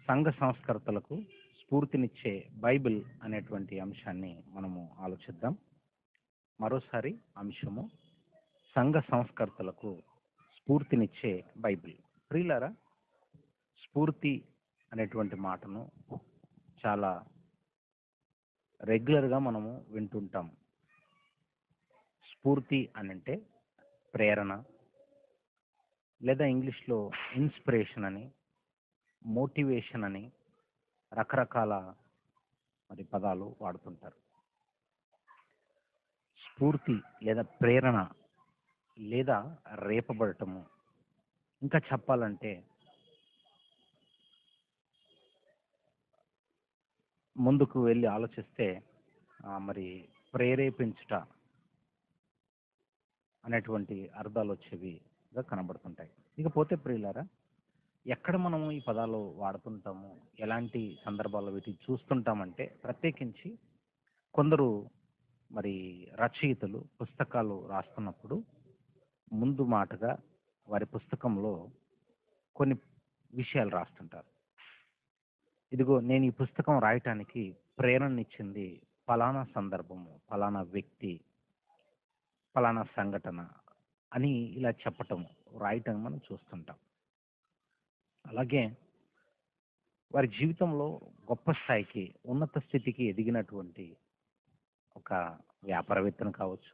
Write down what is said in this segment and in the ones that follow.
సంఘ సంస్కర్తలకు స్ఫూర్తినిచ్చే బైబిల్ అనేటువంటి అంశాన్ని మనము ఆలోచిద్దాం మరోసారి అంశము సంఘ సంస్కర్తలకు స్ఫూర్తినిచ్చే బైబిల్ ప్రియులారా స్ఫూర్తి అనేటువంటి మాటను చాలా రెగ్యులర్గా మనము వింటుంటాం స్ఫూర్తి అని అంటే ప్రేరణ లేదా ఇంగ్లీష్లో ఇన్స్పిరేషన్ అని మోటివేషన్ అని రకరకాల మరి పదాలు వాడుతుంటారు స్ఫూర్తి లేదా ప్రేరణ లేదా రేపబడటము ఇంకా చెప్పాలంటే ముందుకు వెళ్ళి ఆలోచిస్తే ఆ, మరి ప్రేరేపించుట అనేటువంటి అర్థాలు వచ్చేవిగా కనబడుతుంటాయి ఇకపోతే ప్రియులారా ఎక్కడ మనము ఈ పదాలు వాడుతుంటాము ఎలాంటి సందర్భాల్లో వీటిని చూస్తుంటామంటే ప్రత్యేకించి కొందరు మరి రచయితలు పుస్తకాలు రాస్తున్నప్పుడు ముందు మాటగా వారి పుస్తకంలో కొన్ని విషయాలు రాస్తుంటారు ఇదిగో నేను ఈ పుస్తకం రాయటానికి ప్రేరణనిచ్చింది ఫలానా సందర్భము ఫలానా వ్యక్తి ఫలానా సంఘటన అని ఇలా చెప్పటం రాయటం మనం చూస్తుంటాం అలాగే వారి జీవితంలో గొప్ప స్థాయికి ఉన్నత స్థితికి ఎదిగినటువంటి ఒక వ్యాపారవేత్తను కావచ్చు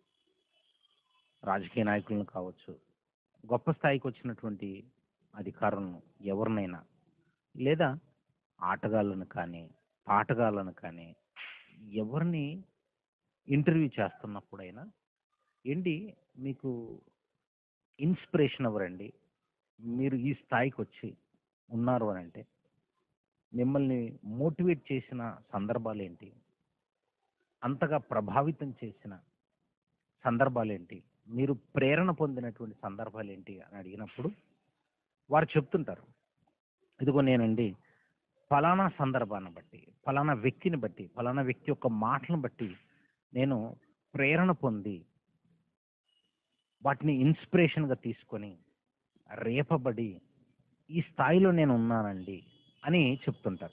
రాజకీయ నాయకులను కావచ్చు గొప్ప స్థాయికి వచ్చినటువంటి అధికారులను ఎవరినైనా లేదా ఆటగాళ్ళను కానీ పాటగాళ్ళను కానీ ఎవరిని ఇంటర్వ్యూ చేస్తున్నప్పుడైనా ఏంటి మీకు ఇన్స్పిరేషన్ ఎవరండి మీరు ఈ స్థాయికి వచ్చి ఉన్నారు అని అంటే మిమ్మల్ని మోటివేట్ చేసిన సందర్భాలు ఏంటి అంతగా ప్రభావితం చేసిన సందర్భాలు ఏంటి మీరు ప్రేరణ పొందినటువంటి సందర్భాలు ఏంటి అని అడిగినప్పుడు వారు చెప్తుంటారు ఇదిగో నేనండి ఫలానా సందర్భాన్ని బట్టి ఫలానా వ్యక్తిని బట్టి ఫలానా వ్యక్తి యొక్క మాటలను బట్టి నేను ప్రేరణ పొంది వాటిని ఇన్స్పిరేషన్గా తీసుకొని రేపబడి ఈ స్థాయిలో నేను ఉన్నానండి అని చెప్తుంటారు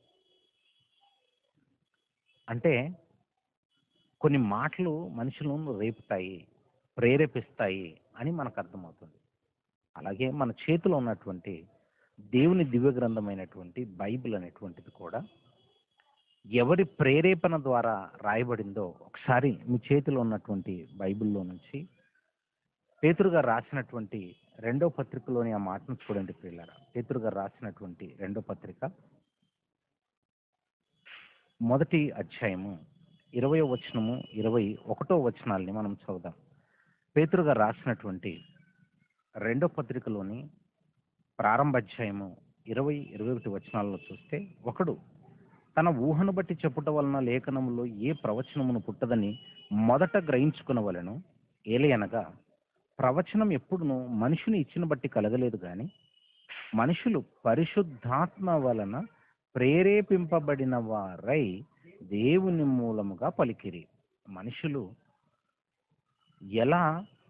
అంటే కొన్ని మాటలు మనుషులను రేపుతాయి ప్రేరేపిస్తాయి అని మనకు అర్థమవుతుంది అలాగే మన చేతిలో ఉన్నటువంటి దేవుని దివ్య గ్రంథమైనటువంటి బైబిల్ అనేటువంటిది కూడా ఎవరి ప్రేరేపణ ద్వారా రాయబడిందో ఒకసారి మీ చేతిలో ఉన్నటువంటి బైబిల్లో నుంచి పేతురు గారు రాసినటువంటి రెండో పత్రికలోని ఆ మాటను చూడండి ప్రియులారా పేతురు గారు రాసినటువంటి రెండో పత్రిక మొదటి అధ్యాయము ఇరవయో వచనము ఇరవై ఒకటో వచనాల్ని మనం చదువుదాం పేతురు గారు రాసినటువంటి రెండో పత్రికలోని ప్రారంభ అధ్యాయము ఇరవై ఇరవై ఒకటి వచనాల్లో చూస్తే ఒకడు తన ఊహను బట్టి చెప్పుట వలన లేఖనములో ఏ ప్రవచనమును పుట్టదని మొదట గ్రహించుకునవలను ఏలయనగా ప్రవచనం ఎప్పుడును మనుషుని ఇచ్చిన బట్టి కలగలేదు కానీ మనుషులు పరిశుద్ధాత్మ వలన ప్రేరేపింపబడిన వారై దేవుని మూలముగా పలికిరి మనుషులు ఎలా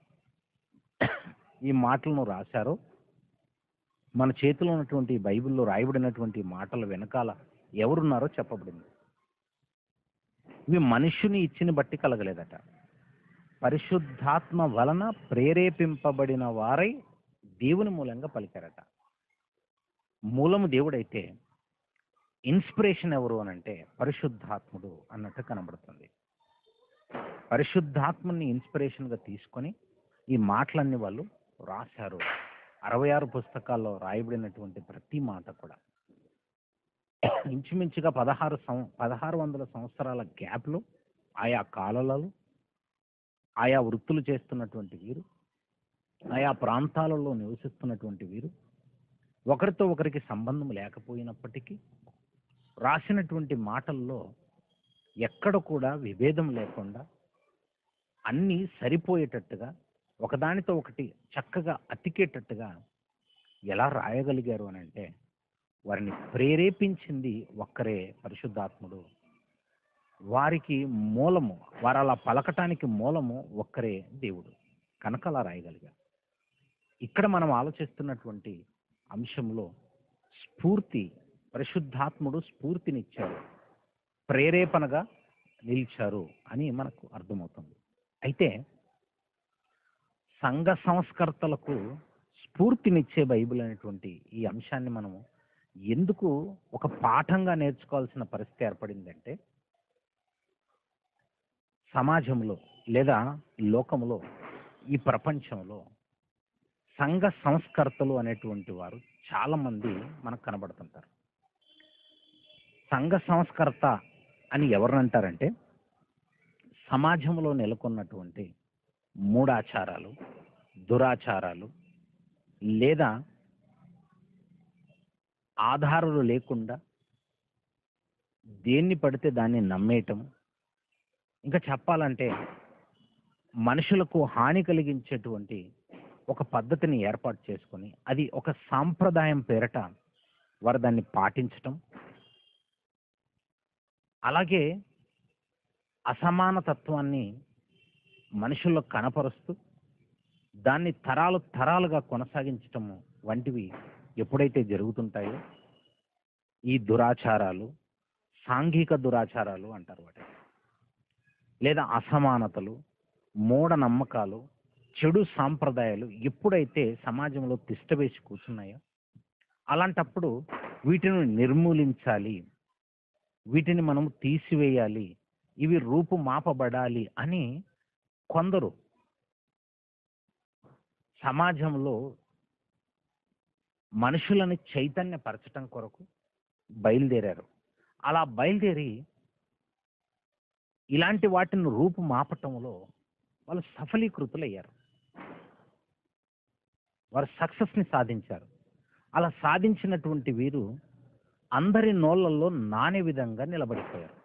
ఈ మాటలను రాశారో మన చేతిలో ఉన్నటువంటి బైబిల్లో రాయబడినటువంటి మాటల వెనకాల ఎవరున్నారో చెప్పబడింది ఇవి మనుషుని ఇచ్చిన బట్టి కలగలేదట పరిశుద్ధాత్మ వలన ప్రేరేపింపబడిన వారై దేవుని మూలంగా పలికారట మూలము దేవుడైతే ఇన్స్పిరేషన్ ఎవరు అని అంటే పరిశుద్ధాత్ముడు అన్నట్టు కనబడుతుంది పరిశుద్ధాత్మని ఇన్స్పిరేషన్గా తీసుకొని ఈ మాటలన్నీ వాళ్ళు రాశారు అరవై ఆరు పుస్తకాల్లో రాయబడినటువంటి ప్రతి మాట కూడా ఇంచుమించుగా పదహారు సం పదహారు వందల సంవత్సరాల గ్యాప్లో ఆయా కాలాలలో ఆయా వృత్తులు చేస్తున్నటువంటి వీరు ఆయా ప్రాంతాలలో నివసిస్తున్నటువంటి వీరు ఒకరితో ఒకరికి సంబంధం లేకపోయినప్పటికీ రాసినటువంటి మాటల్లో ఎక్కడ కూడా విభేదం లేకుండా అన్నీ సరిపోయేటట్టుగా ఒకదానితో ఒకటి చక్కగా అతికేటట్టుగా ఎలా రాయగలిగారు అని అంటే వారిని ప్రేరేపించింది ఒక్కరే పరిశుద్ధాత్ముడు వారికి మూలము వారు అలా పలకటానికి మూలము ఒక్కరే దేవుడు కనుక అలా రాయగలిగారు ఇక్కడ మనం ఆలోచిస్తున్నటువంటి అంశంలో స్ఫూర్తి పరిశుద్ధాత్ముడు స్ఫూర్తినిచ్చారు ప్రేరేపణగా నిలిచారు అని మనకు అర్థమవుతుంది అయితే సంఘ సంస్కర్తలకు స్ఫూర్తినిచ్చే బైబిల్ అనేటువంటి ఈ అంశాన్ని మనము ఎందుకు ఒక పాఠంగా నేర్చుకోవాల్సిన పరిస్థితి ఏర్పడిందంటే సమాజంలో లేదా లోకంలో ఈ ప్రపంచంలో సంఘ సంస్కర్తలు అనేటువంటి వారు చాలా మంది మనకు కనబడుతుంటారు సంఘ సంస్కర్త అని ఎవరినంటారంటే సమాజంలో నెలకొన్నటువంటి మూఢాచారాలు దురాచారాలు లేదా ఆధారాలు లేకుండా దేన్ని పడితే దాన్ని నమ్మేయటం ఇంకా చెప్పాలంటే మనుషులకు హాని కలిగించేటువంటి ఒక పద్ధతిని ఏర్పాటు చేసుకొని అది ఒక సాంప్రదాయం పేరట వారు దాన్ని పాటించటం అలాగే అసమాన తత్వాన్ని మనుషుల్లో కనపరుస్తూ దాన్ని తరాలు తరాలుగా కొనసాగించటం వంటివి ఎప్పుడైతే జరుగుతుంటాయో ఈ దురాచారాలు సాంఘిక దురాచారాలు అంటారు వాటిని లేదా అసమానతలు మూఢనమ్మకాలు చెడు సాంప్రదాయాలు ఎప్పుడైతే సమాజంలో తిష్టవేసి కూర్చున్నాయో అలాంటప్పుడు వీటిని నిర్మూలించాలి వీటిని మనం తీసివేయాలి ఇవి రూపుమాపబడాలి అని కొందరు సమాజంలో మనుషులని చైతన్యపరచటం కొరకు బయలుదేరారు అలా బయలుదేరి ఇలాంటి వాటిని రూపుమాపటంలో వాళ్ళు సఫలీకృతులయ్యారు వారు సక్సెస్ని సాధించారు అలా సాధించినటువంటి వీరు అందరి నోళ్ళల్లో నానే విధంగా నిలబడిపోయారు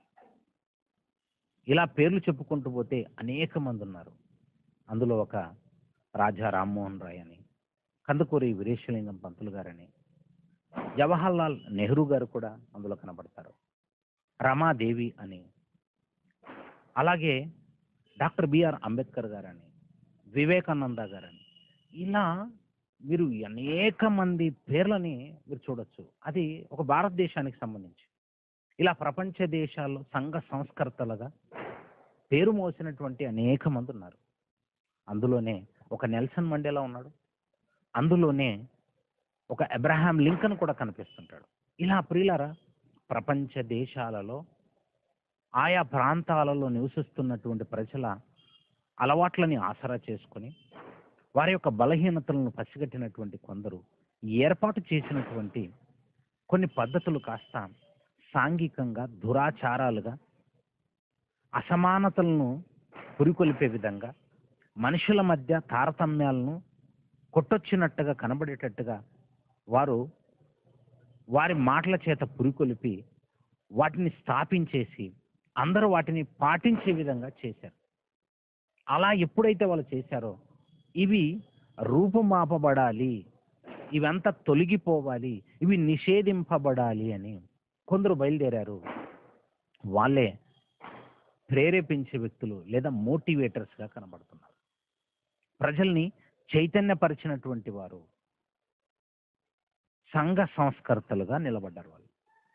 ఇలా పేర్లు చెప్పుకుంటూ పోతే అనేక మంది ఉన్నారు అందులో ఒక రాజా రామ్మోహన్ రాయ్ అని కందుకూరి వీరేశలింగం పంతులు గారని జవహర్లాల్ నెహ్రూ గారు కూడా అందులో కనబడతారు రమాదేవి అని అలాగే డాక్టర్ బిఆర్ అంబేద్కర్ గారని వివేకానంద గారని ఇలా మీరు అనేక మంది పేర్లని మీరు చూడొచ్చు అది ఒక భారతదేశానికి సంబంధించి ఇలా ప్రపంచ దేశాల్లో సంఘ సంస్కర్తలుగా పేరు మోసినటువంటి అనేక మంది ఉన్నారు అందులోనే ఒక నెల్సన్ మండేలా ఉన్నాడు అందులోనే ఒక అబ్రహాం లింకన్ కూడా కనిపిస్తుంటాడు ఇలా ప్రియులారా ప్రపంచ దేశాలలో ఆయా ప్రాంతాలలో నివసిస్తున్నటువంటి ప్రజల అలవాట్లని ఆసరా చేసుకొని వారి యొక్క బలహీనతలను పసిగట్టినటువంటి కొందరు ఏర్పాటు చేసినటువంటి కొన్ని పద్ధతులు కాస్త సాంఘికంగా దురాచారాలుగా అసమానతలను పురికొల్పే విధంగా మనుషుల మధ్య తారతమ్యాలను కొట్టొచ్చినట్టుగా కనబడేటట్టుగా వారు వారి మాటల చేత పురికొలిపి వాటిని స్థాపించేసి అందరూ వాటిని పాటించే విధంగా చేశారు అలా ఎప్పుడైతే వాళ్ళు చేశారో ఇవి రూపుమాపబడాలి ఇవంతా తొలగిపోవాలి ఇవి నిషేధింపబడాలి అని కొందరు బయలుదేరారు వాళ్ళే ప్రేరేపించే వ్యక్తులు లేదా మోటివేటర్స్గా కనబడుతున్నారు ప్రజల్ని చైతన్యపరిచినటువంటి వారు సంఘ సంస్కర్తలుగా నిలబడ్డారు వాళ్ళు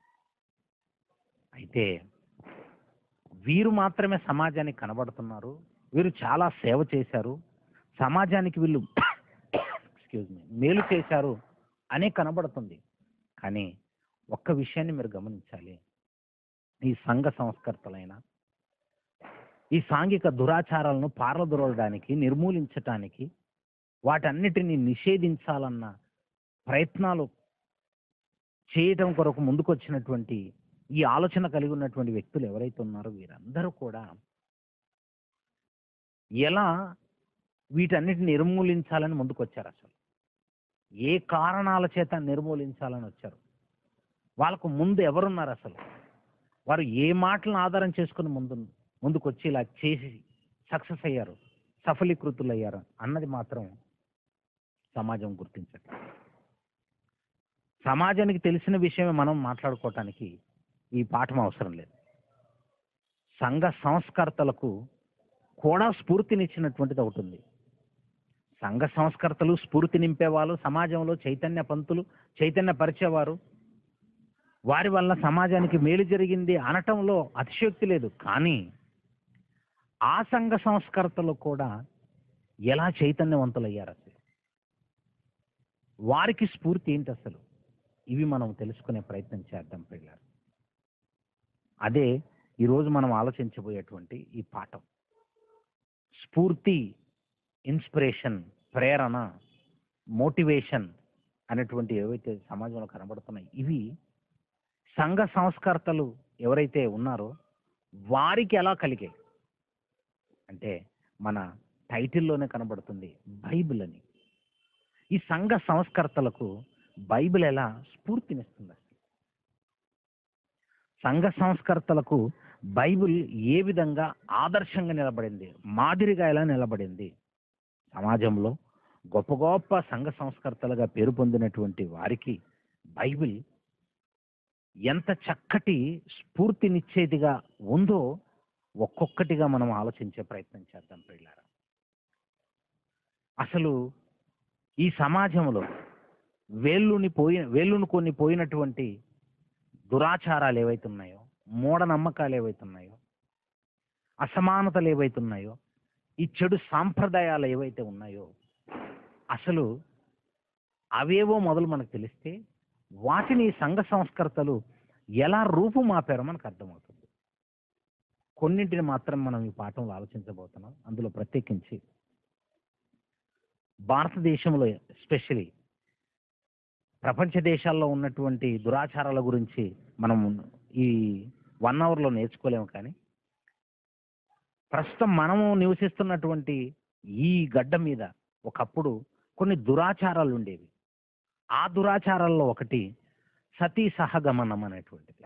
అయితే వీరు మాత్రమే సమాజానికి కనబడుతున్నారు వీరు చాలా సేవ చేశారు సమాజానికి వీళ్ళు ఎక్స్క్యూజ్ మీ మేలు చేశారు అనే కనబడుతుంది కానీ ఒక్క విషయాన్ని మీరు గమనించాలి ఈ సంఘ సంస్కర్తలైన ఈ సాంఘిక దురాచారాలను పారదొరవడానికి నిర్మూలించటానికి వాటన్నిటిని నిషేధించాలన్న ప్రయత్నాలు చేయటం కొరకు ముందుకొచ్చినటువంటి ఈ ఆలోచన కలిగి ఉన్నటువంటి వ్యక్తులు ఎవరైతే ఉన్నారో వీరందరూ కూడా ఎలా వీటన్నిటిని నిర్మూలించాలని ముందుకొచ్చారు అసలు ఏ కారణాల చేత నిర్మూలించాలని వచ్చారు వాళ్ళకు ముందు ఎవరున్నారు అసలు వారు ఏ మాటలను ఆధారం చేసుకుని ముందు ముందుకొచ్చి ఇలా చేసి సక్సెస్ అయ్యారు సఫలీకృతులు అయ్యారు అన్నది మాత్రం సమాజం గుర్తించట్లేదు సమాజానికి తెలిసిన విషయమే మనం మాట్లాడుకోవటానికి ఈ పాఠం అవసరం లేదు సంఘ సంస్కర్తలకు కూడా స్ఫూర్తినిచ్చినటువంటిది ఒకటి ఉంది సంఘ సంస్కర్తలు స్ఫూర్తి నింపేవాళ్ళు సమాజంలో చైతన్య పంతులు చైతన్య పరిచేవారు వారి వల్ల సమాజానికి మేలు జరిగింది అనటంలో అతిశయోక్తి లేదు కానీ ఆ సంఘ సంస్కర్తలు కూడా ఎలా చైతన్యవంతులయ్యారు అసలు వారికి స్ఫూర్తి ఏంటి అసలు ఇవి మనం తెలుసుకునే ప్రయత్నం చేద్దాం పిల్లలు అదే ఈరోజు మనం ఆలోచించబోయేటువంటి ఈ పాఠం స్ఫూర్తి ఇన్స్పిరేషన్ ప్రేరణ మోటివేషన్ అనేటువంటి ఏవైతే సమాజంలో కనబడుతున్నాయి ఇవి సంఘ సంస్కర్తలు ఎవరైతే ఉన్నారో వారికి ఎలా కలిగాయి అంటే మన టైటిల్లోనే కనబడుతుంది బైబిల్ అని ఈ సంఘ సంస్కర్తలకు బైబిల్ ఎలా స్ఫూర్తినిస్తుంది అసలు సంఘ సంస్కర్తలకు బైబిల్ ఏ విధంగా ఆదర్శంగా నిలబడింది మాదిరిగా ఎలా నిలబడింది సమాజంలో గొప్ప గొప్ప సంఘ సంస్కర్తలుగా పేరు పొందినటువంటి వారికి బైబిల్ ఎంత చక్కటి స్ఫూర్తినిచ్చేదిగా ఉందో ఒక్కొక్కటిగా మనం ఆలోచించే ప్రయత్నం చేద్దాం పిల్లారా అసలు ఈ సమాజంలో వేళ్ళుని పోయి వేళ్ళుని కొన్ని పోయినటువంటి దురాచారాలు ఏవైతే ఉన్నాయో మూఢనమ్మకాలు ఏవైతే ఉన్నాయో అసమానతలు ఏవైతే ఉన్నాయో ఈ చెడు సాంప్రదాయాలు ఏవైతే ఉన్నాయో అసలు అవేవో మొదలు మనకు తెలిస్తే వాటిని సంఘ సంస్కర్తలు ఎలా రూపుమాపారో మనకు అర్థమవుతుంది కొన్నింటిని మాత్రం మనం ఈ పాఠంలో ఆలోచించబోతున్నాం అందులో ప్రత్యేకించి భారతదేశంలో ఎస్పెషలీ ప్రపంచ దేశాల్లో ఉన్నటువంటి దురాచారాల గురించి మనం ఈ వన్ అవర్లో నేర్చుకోలేము కానీ ప్రస్తుతం మనము నివసిస్తున్నటువంటి ఈ గడ్డ మీద ఒకప్పుడు కొన్ని దురాచారాలు ఉండేవి ఆ దురాచారాల్లో ఒకటి సతీ సహగమనం అనేటువంటిది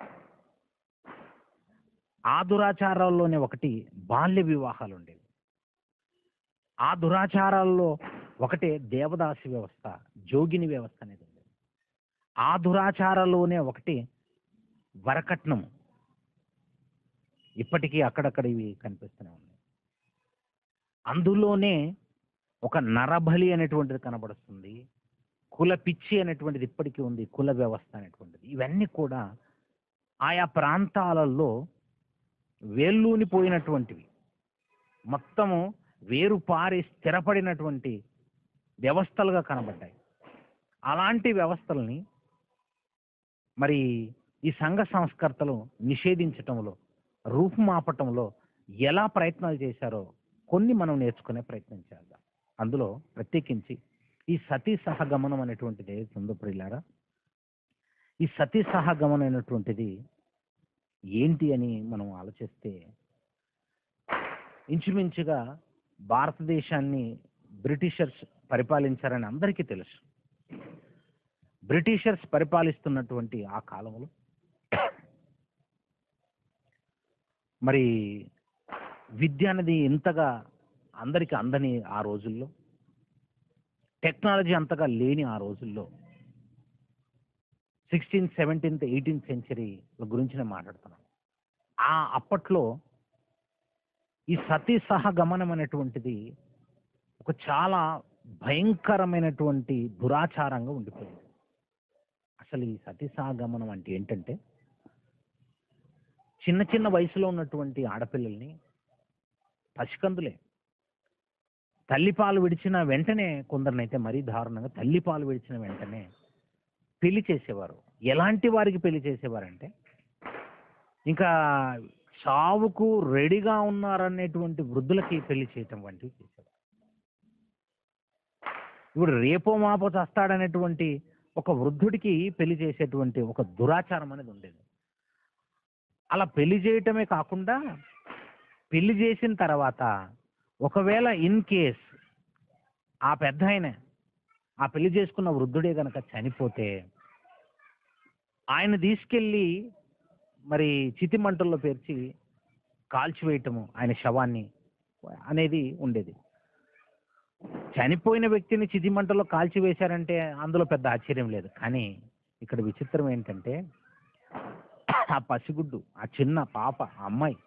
ఆ దురాచారాల్లోనే ఒకటి బాల్య వివాహాలు ఉండేవి ఆ దురాచారాల్లో ఒకటే దేవదాసి వ్యవస్థ జోగిని వ్యవస్థ అనేది ఉంది ఆ దురాచారాల్లోనే ఒకటి వరకట్నం ఇప్పటికీ అక్కడక్కడ ఇవి కనిపిస్తూనే ఉన్నాయి అందులోనే ఒక నరబలి అనేటువంటిది కనబడుతుంది కుల పిచ్చి అనేటువంటిది ఇప్పటికీ ఉంది కుల వ్యవస్థ అనేటువంటిది ఇవన్నీ కూడా ఆయా ప్రాంతాలలో వేళ్ళూని పోయినటువంటివి మొత్తము వేరు పారి స్థిరపడినటువంటి వ్యవస్థలుగా కనబడ్డాయి అలాంటి వ్యవస్థల్ని మరి ఈ సంఘ సంస్కర్తలు నిషేధించటంలో రూపుమాపటంలో ఎలా ప్రయత్నాలు చేశారో కొన్ని మనం నేర్చుకునే ప్రయత్నం చేద్దాం అందులో ప్రత్యేకించి ఈ సతీ సహగమనం అనేటువంటిది ఏదైతే ఉందో ప్రియులారా ఈ సతీ సహగమనం అనేటువంటిది ఏంటి అని మనం ఆలోచిస్తే ఇంచుమించుగా భారతదేశాన్ని బ్రిటిషర్స్ పరిపాలించారని అందరికీ తెలుసు బ్రిటిషర్స్ పరిపాలిస్తున్నటువంటి ఆ కాలంలో మరి విద్య అనేది ఇంతగా అందరికి అందని ఆ రోజుల్లో టెక్నాలజీ అంతగా లేని ఆ రోజుల్లో సిక్స్టీన్త్ సెవెంటీన్త్ ఎయిటీన్త్ సెంచరీ గురించి నేను మాట్లాడుతున్నాను ఆ అప్పట్లో ఈ సతీ సహగమనం అనేటువంటిది ఒక చాలా భయంకరమైనటువంటి దురాచారంగా ఉండిపోయింది అసలు ఈ సతీ సహగమనం అంటే ఏంటంటే చిన్న చిన్న వయసులో ఉన్నటువంటి ఆడపిల్లల్ని పసికందులే తల్లిపాలు విడిచిన వెంటనే కొందరినైతే మరీ దారుణంగా తల్లిపాలు విడిచిన వెంటనే పెళ్లి చేసేవారు ఎలాంటి వారికి పెళ్లి చేసేవారంటే ఇంకా చావుకు రెడీగా ఉన్నారనేటువంటి వృద్ధులకి పెళ్లి చేయటం వంటివి చేసేవారు ఇప్పుడు రేపో మాపో చస్తాడనేటువంటి ఒక వృద్ధుడికి పెళ్లి చేసేటువంటి ఒక దురాచారం అనేది ఉండేది అలా పెళ్లి చేయటమే కాకుండా పెళ్లి చేసిన తర్వాత ఒకవేళ ఇన్ కేస్ ఆ పెద్ద ఆయన ఆ పెళ్లి చేసుకున్న వృద్ధుడే గనక చనిపోతే ఆయన తీసుకెళ్ళి మరి చితి మంటల్లో పేర్చి కాల్చివేయటము ఆయన శవాన్ని అనేది ఉండేది చనిపోయిన వ్యక్తిని చితి మంటల్లో కాల్చివేశారంటే అందులో పెద్ద ఆశ్చర్యం లేదు కానీ ఇక్కడ విచిత్రం ఏంటంటే ఆ పసిగుడ్డు ఆ చిన్న పాప ఆ అమ్మాయి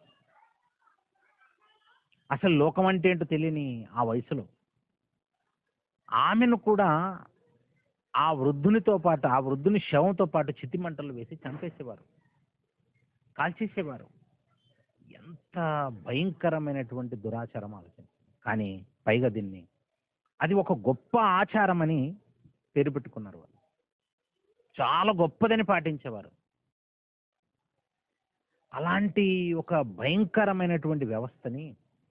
అసలు లోకం అంటే ఏంటో తెలియని ఆ వయసులో ఆమెను కూడా ఆ వృద్ధునితో పాటు ఆ వృద్ధుని శవంతో పాటు చితిమంటలు వేసి చంపేసేవారు కాల్చేసేవారు ఎంత భయంకరమైనటువంటి దురాచారం ఆలోచన కానీ పైగా దీన్ని అది ఒక గొప్ప ఆచారం అని పేరు పెట్టుకున్నారు వాళ్ళు చాలా గొప్పదని పాటించేవారు అలాంటి ఒక భయంకరమైనటువంటి వ్యవస్థని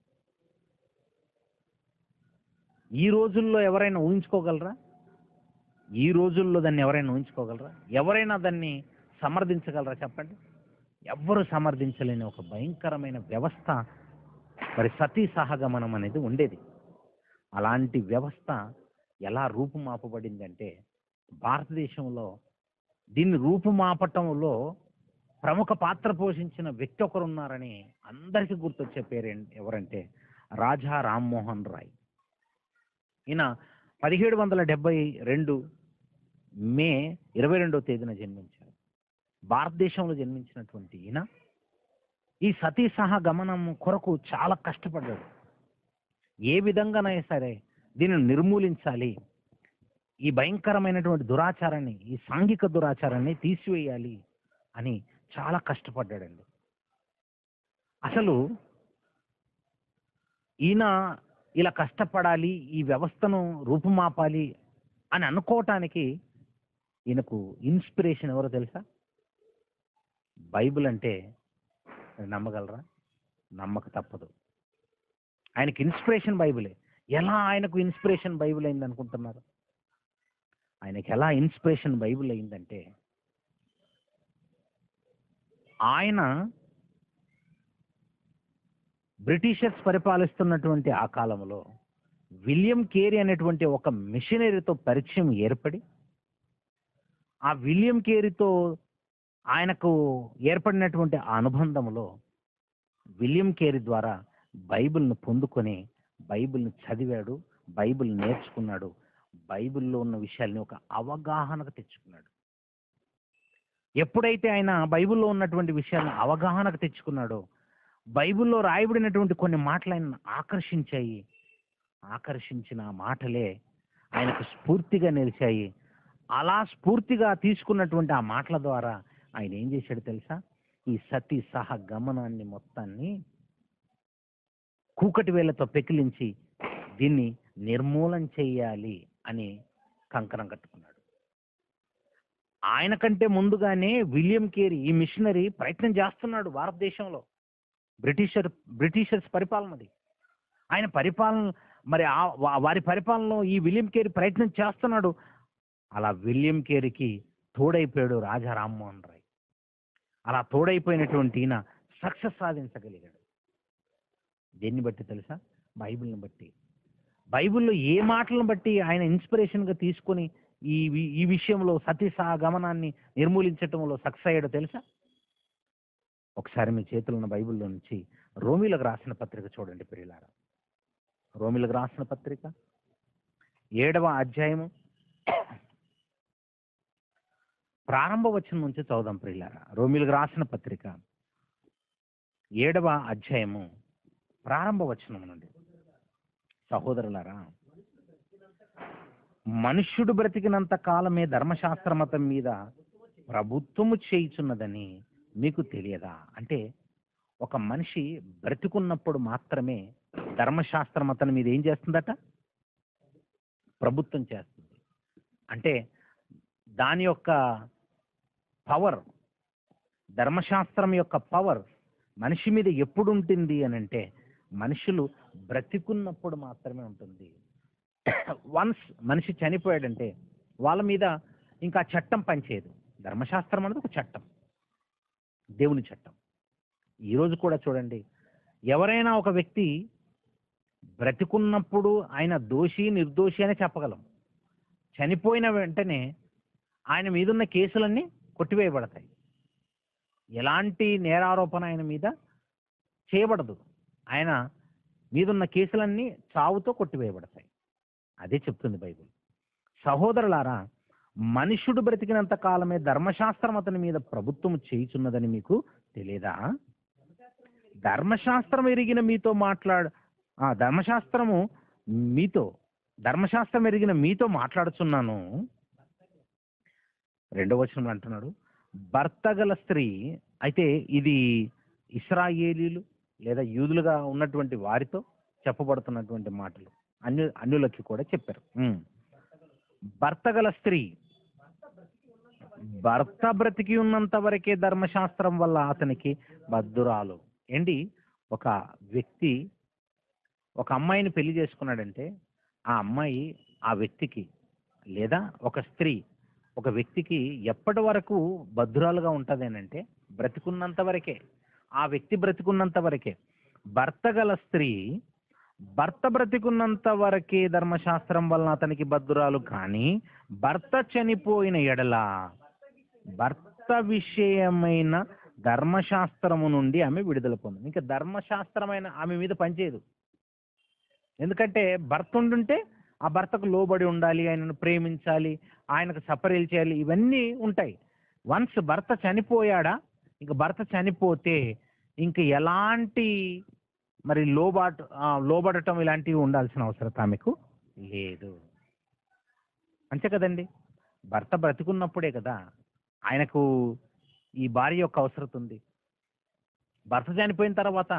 ఈ రోజుల్లో ఎవరైనా ఊహించుకోగలరా ఈ రోజుల్లో దాన్ని ఎవరైనా ఊహించుకోగలరా ఎవరైనా దాన్ని సమర్థించగలరా చెప్పండి ఎవ్వరు సమర్థించలేని ఒక భయంకరమైన వ్యవస్థ మరి సతీ సహగమనం అనేది ఉండేది అలాంటి వ్యవస్థ ఎలా రూపుమాపబడింది అంటే భారతదేశంలో దీన్ని రూపుమాపటంలో ప్రముఖ పాత్ర పోషించిన వ్యక్తి ఒకరు ఉన్నారని అందరికీ గుర్తొచ్చే పేరు ఏం- ఎవరంటే రాజా రామ్మోహన్ రాయ్ ఈయన పదిహేడు వందల డెబ్బై రెండు మే ఇరవై రెండవ తేదీన జన్మించారు భారతదేశంలో జన్మించినటువంటి ఈయన ఈ సతీ సహ గమనం కొరకు చాలా కష్టపడ్డాడు ఏ విధంగానైనా సరే దీనిని నిర్మూలించాలి ఈ భయంకరమైనటువంటి దురాచారాన్ని ఈ సాంఘిక దురాచారాన్ని తీసివేయాలి అని చాలా కష్టపడ్డాడండి అసలు ఈయన ఇలా కష్టపడాలి ఈ వ్యవస్థను రూపుమాపాలి అని అనుకోవటానికి ఈయనకు ఇన్స్పిరేషన్ ఎవరో తెలుసా బైబిల్ అంటే మీరు నమ్మగలరా నమ్మక తప్పదు ఆయనకి ఇన్స్పిరేషన్ బైబిలే ఎలా ఆయనకు ఇన్స్పిరేషన్ బైబిల్ అయింది అనుకుంటున్నారు ఆయనకి ఎలా ఇన్స్పిరేషన్ బైబిల్ అయిందంటే ఆయన బ్రిటిషర్స్ పరిపాలిస్తున్నటువంటి ఆ కాలంలో విలియం కేరీ అనేటువంటి ఒక మిషనరీతో పరిచయం ఏర్పడి ఆ విలియం కేరీతో ఆయనకు ఏర్పడినటువంటి ఆ అనుబంధంలో విలియం కేరీ ద్వారా బైబిల్ను పొందుకొని బైబిల్ని చదివాడు బైబిల్ నేర్చుకున్నాడు బైబిల్లో ఉన్న విషయాల్ని ఒక అవగాహనకు తెచ్చుకున్నాడు ఎప్పుడైతే ఆయన బైబిల్లో ఉన్నటువంటి విషయాలను అవగాహనకు తెచ్చుకున్నాడో బైబిల్లో రాయబడినటువంటి కొన్ని మాటలు ఆయన ఆకర్షించాయి ఆకర్షించిన ఆ మాటలే ఆయనకు స్ఫూర్తిగా నిలిచాయి అలా స్ఫూర్తిగా తీసుకున్నటువంటి ఆ మాటల ద్వారా ఆయన ఏం చేశాడు తెలుసా ఈ సతీ సహ గమనాన్ని మొత్తాన్ని కూకటి వేళ్లతో పెకిలించి దీన్ని నిర్మూలన చేయాలి అని కంకణం కట్టుకున్నాడు ఆయన కంటే ముందుగానే విలియం కేరీ ఈ మిషనరీ ప్రయత్నం చేస్తున్నాడు భారతదేశంలో బ్రిటిషర్ బ్రిటిషర్స్ పరిపాలనది ఆయన పరిపాలన మరి ఆ- వా- వారి పాలనలో ఈ విలియం కేరీ ప్రయత్నం చేస్తున్నాడు అలా విలియం కేరీకి తోడైపోయాడు రాజా రామ్మోహన్ రాయ్ అలా తోడైపోయినటువంటి ఈయన సక్సెస్ సాధించగలిగాడు దేన్ని బట్టి తెలుసా బైబిల్ని బట్టి బైబిల్లో ఏ మాటలను బట్టి ఆయన ఇన్స్పిరేషన్గా తీసుకొని ఈ వి- ఈ విషయంలో సతీ సహ గమనాన్ని నిర్మూలించటంలో సక్సెస్ అయ్యాడో తెలుసా ఒకసారి మీ చేతుల్లో ఉన్న బైబిల్లో నుంచి రోమిలకు రాసిన పత్రిక చూడండి ప్రియులారా రోమిలకు రాసిన పత్రిక ఏడవ అధ్యాయము ప్రారంభ వచనం నుంచి చదుదాం ప్రియులారా రోమిలకు రాసిన పత్రిక ఏడవ అధ్యాయము ప్రారంభ వచనం నుండి సహోదరులారా మనుష్యుడు బ్రతికినంత కాలమే ధర్మశాస్త్ర మతం మీద ప్రభుత్వము చేయుచున్నదని మీకు తెలియదా అంటే ఒక మనిషి బ్రతికున్నప్పుడు మాత్రమే ధర్మశాస్త్రం అతని మీద ఏం చేస్తుందట ప్రభుత్వం చేస్తుంది అంటే దాని యొక్క పవర్ ధర్మశాస్త్రం యొక్క పవర్ మనిషి మీద ఎప్పుడు ఉంటుంది అని అంటే మనుషులు బ్రతికున్నప్పుడు మాత్రమే ఉంటుంది వన్స్ మనిషి చనిపోయాడంటే వాళ్ళ మీద ఇంకా చట్టం పనిచేయదు ధర్మశాస్త్రం అనేది ఒక చట్టం దేవుని చట్టం ఈరోజు కూడా చూడండి ఎవరైనా ఒక వ్యక్తి బ్రతికున్నప్పుడు ఆయన దోషి నిర్దోషి అని చెప్పగలం చనిపోయిన వెంటనే ఆయన మీదున్న కేసులన్నీ కొట్టివేయబడతాయి ఎలాంటి నేరారోపణ ఆయన మీద చేయబడదు ఆయన మీదున్న కేసులన్నీ చావుతో కొట్టివేయబడతాయి అదే చెప్తుంది బైబిల్ సహోదరులారా మనుషుడు బ్రతికినంత కాలమే ధర్మశాస్త్రం అతని మీద ప్రభుత్వం చేయుచున్నదని మీకు తెలియదా ధర్మశాస్త్రం ఎరిగిన మీతో మాట్లాడ ఆ, ధర్మశాస్త్రము మీతో ధర్మశాస్త్రం ఎరిగిన మీతో మాట్లాడుచున్నాను రెండో వచనంలో అంటున్నాడు భర్త గల స్త్రీ అయితే ఇది ఇస్రాయేలీలు లేదా యూదులుగా ఉన్నటువంటి వారితో చెప్పబడుతున్నటువంటి మాటలు అన్యు అన్యులకి కూడా చెప్పారు ఉమ్. భర్త గల స్త్రీ భర్త బ్రతికి ఉన్నంత వరకే ధర్మశాస్త్రం వల్ల అతనికి బద్దురాలు ఏంటి ఒక వ్యక్తి ఒక అమ్మాయిని పెళ్లి చేసుకున్నాడంటే ఆ అమ్మాయి ఆ వ్యక్తికి లేదా ఒక స్త్రీ ఒక వ్యక్తికి ఎప్పటి వరకు బద్దురాలుగా ఉంటుందేనంటే బ్రతికున్నంత వరకే ఆ వ్యక్తి బ్రతికున్నంత వరకే భర్త గల స్త్రీ భర్త బ్రతికున్నంత వరకే ధర్మశాస్త్రం వలన అతనికి బద్దురాలు కానీ భర్త చనిపోయిన ఎడల భర్త విషయమైన ధర్మశాస్త్రము నుండి ఆమె విడుదల పొందింది ఇంకా ధర్మశాస్త్రమైన ఆమె మీద పనిచేయదు ఎందుకంటే భర్త ఉండుంటే ఆ భర్తకు లోబడి ఉండాలి ఆయనను ప్రేమించాలి ఆయనకు సపరేలు చేయాలి ఇవన్నీ ఉంటాయి వన్స్ భర్త చనిపోయాడా ఇంక భర్త చనిపోతే ఇంక ఎలాంటి మరి లోబాటు ఆ, లోబడటం ఇలాంటివి ఉండాల్సిన అవసరం ఆమెకు లేదు అంతే కదండి భర్త బ్రతికున్నప్పుడే కదా ఆయనకు ఈ భార్య యొక్క అవసరం ఉంది భర్త చనిపోయిన తర్వాత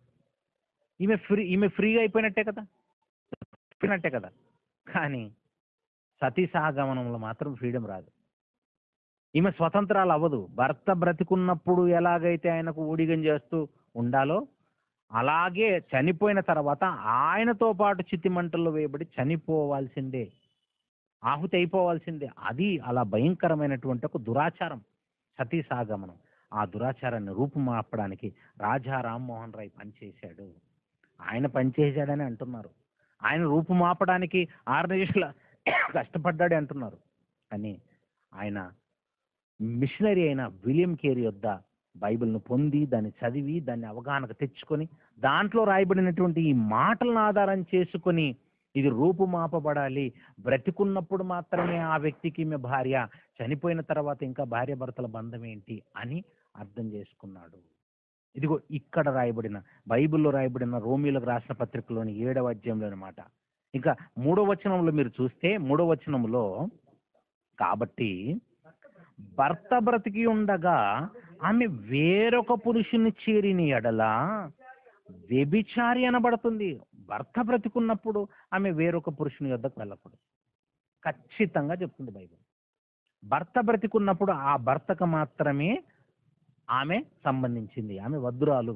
ఈమె ఫ్రీ ఈమె ఫ్రీగా అయిపోయినట్టే కదా అయిపోయినట్టే కదా కానీ సతీ సహగమనంలో మాత్రం ఫ్రీడమ్ రాదు ఈమె స్వతంత్రాలు అవ్వదు భర్త బ్రతికున్నప్పుడు ఎలాగైతే ఆయనకు ఊడిగం చేస్తూ ఉండాలో అలాగే చనిపోయిన తర్వాత ఆయనతో పాటు చితిమంటల్లో వేయబడి చనిపోవాల్సిందే ఆహుతి అయిపోవాల్సిందే అది అలా భయంకరమైనటువంటి ఒక దురాచారం సతీ సాగమనం ఆ దురాచారాన్ని రూపుమాపడానికి రాజా రామ్మోహన్ రాయ్ పనిచేశాడు ఆయన పనిచేశాడని అంటున్నారు ఆయన రూపుమాపడానికి ఆరు నిమిషాల కష్టపడ్డాడే అంటున్నారు కానీ ఆయన మిషనరీ అయిన విలియం కేరీ యొద్ద బైబిల్ను పొంది దాన్ని చదివి దాన్ని అవగాహనకు తెచ్చుకొని దాంట్లో రాయబడినటువంటి ఈ మాటలను ఆధారం చేసుకొని ఇది రూపుమాపబడాలి బ్రతికున్నప్పుడు మాత్రమే ఆ వ్యక్తికి ఈమె భార్య చనిపోయిన తర్వాత ఇంకా భార్య భర్తల బంధం ఏంటి అని అర్థం చేసుకున్నాడు ఇదిగో ఇక్కడ రాయబడిన బైబిల్లో రాయబడిన రోమిలకు రాసిన పత్రికలోని ఏడవ అధ్యాయంలో అనమాట ఇంకా మూడో వచనంలో మీరు చూస్తే మూడో వచనంలో కాబట్టి భర్త బ్రతికి ఉండగా ఆమె వేరొక పురుషుని చేరిన ఎడల వ్యభిచారి అనబడుతుంది భర్త బ్రతికున్నప్పుడు ఆమె వేరొక పురుషుని యొద్దకు వెళ్ళకూడదు ఖచ్చితంగా చెప్తుంది బైబిల్ భర్త బ్రతికున్నప్పుడు ఆ భర్తకు మాత్రమే ఆమె సంబంధించింది ఆమె వద్దురాలు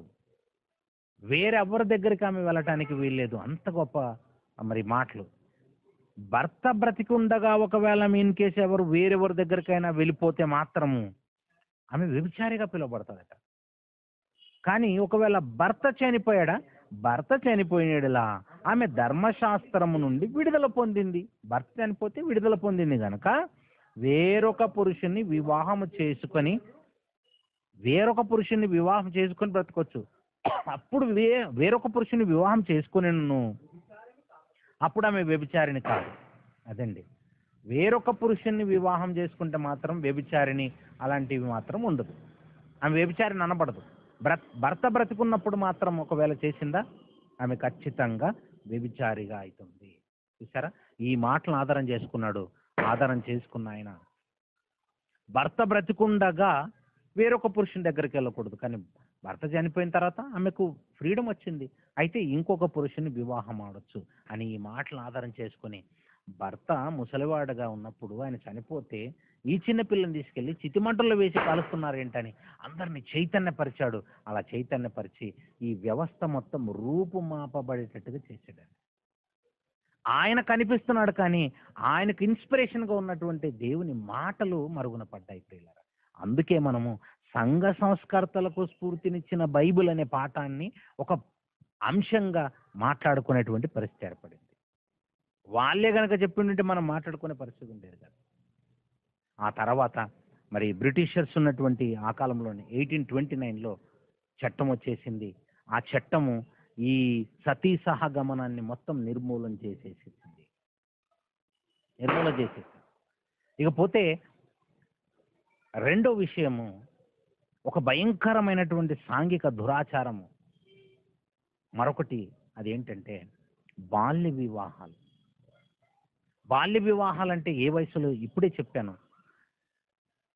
వేరెవరి దగ్గరికి ఆమె వెళ్ళటానికి వీల్లేదు అంత గొప్ప మరి మాటలు భర్త బ్రతికి ఉండగా ఒకవేళ ఇన్ కేసు ఎవరు వేరెవరి దగ్గరికైనా వెళ్ళిపోతే మాత్రము ఆమె వ్యభిచారిగా పిలువబడతాడట కానీ ఒకవేళ భర్త చనిపోయాడా భర్త చనిపోయినలా ఆమె ధర్మశాస్త్రము నుండి విడుదల పొందింది భర్త చనిపోతే విడుదల పొందింది కనుక వేరొక పురుషుని వివాహము చేసుకొని వేరొక పురుషుని వివాహం చేసుకొని బ్రతకొచ్చు అప్పుడు వే వేరొక పురుషుని వివాహం చేసుకుని అప్పుడు ఆమె వ్యభిచారిణి కాదు అదండి వేరొక పురుషుని వివాహం చేసుకుంటే మాత్రం వ్యభిచారిణి అలాంటివి మాత్రం ఉండదు ఆమె వ్యభిచారిని అనబడదు బ్ర భర్త బ్రతికున్నప్పుడు మాత్రం ఒకవేళ చేసిందా ఆమె ఖచ్చితంగా వ్యభిచారిగా అవుతుంది చూసారా ఈ మాటలను ఆధారం చేసుకున్నాడు ఆధారం చేసుకున్న ఆయన భర్త బ్రతికుండగా వేరొక పురుషుని దగ్గరికి వెళ్ళకూడదు కానీ భర్త చనిపోయిన తర్వాత ఆమెకు ఫ్రీడమ్ వచ్చింది అయితే ఇంకొక పురుషుని వివాహం ఆడొచ్చు అని ఈ మాటలను ఆధారం చేసుకొని భర్త ముసలివాడుగా ఉన్నప్పుడు ఆయన చనిపోతే ఈ చిన్న పిల్లని తీసుకెళ్లి చితిమంటల్లో వేసి కాలుస్తున్నారు ఏంటని అందరిని చైతన్యపరిచాడు అలా చైతన్యపరిచి ఈ వ్యవస్థ మొత్తం రూపుమాపబడేటట్టుగా చేశాడు ఆయన. ఆయన కనిపిస్తున్నాడు కానీ ఆయనకు ఇన్స్పిరేషన్గా ఉన్నటువంటి దేవుని మాటలు మరుగున పడ్డాయి ప్రియులారా అందుకే మనము సంఘ సంస్కర్తలకు స్ఫూర్తినిచ్చిన బైబిల్ అనే పాఠాన్ని ఒక అంశంగా మాట్లాడుకునేటువంటి పరిస్థితి ఏర్పడింది వాళ్ళే కనుక చెప్పిండుంటే మనం మాట్లాడుకునే పరిస్థితి ఉండేది కదా ఆ తర్వాత మరి బ్రిటిషర్స్ ఉన్నటువంటి ఆ కాలంలోనే ఎయిటీన్ ట్వంటీ నైన్లో చట్టం వచ్చేసింది ఆ చట్టము ఈ సతీ సహగమనాన్ని మొత్తం నిర్మూలన చేసేసింది నిర్మూలన చేసేసింది ఇకపోతే రెండో విషయము ఒక భయంకరమైనటువంటి సాంఘిక దురాచారము మరొకటి అదేంటంటే బాల్య వివాహాలు బాల్య వివాహాలు అంటే ఏ వయసులో ఇప్పుడే చెప్పాను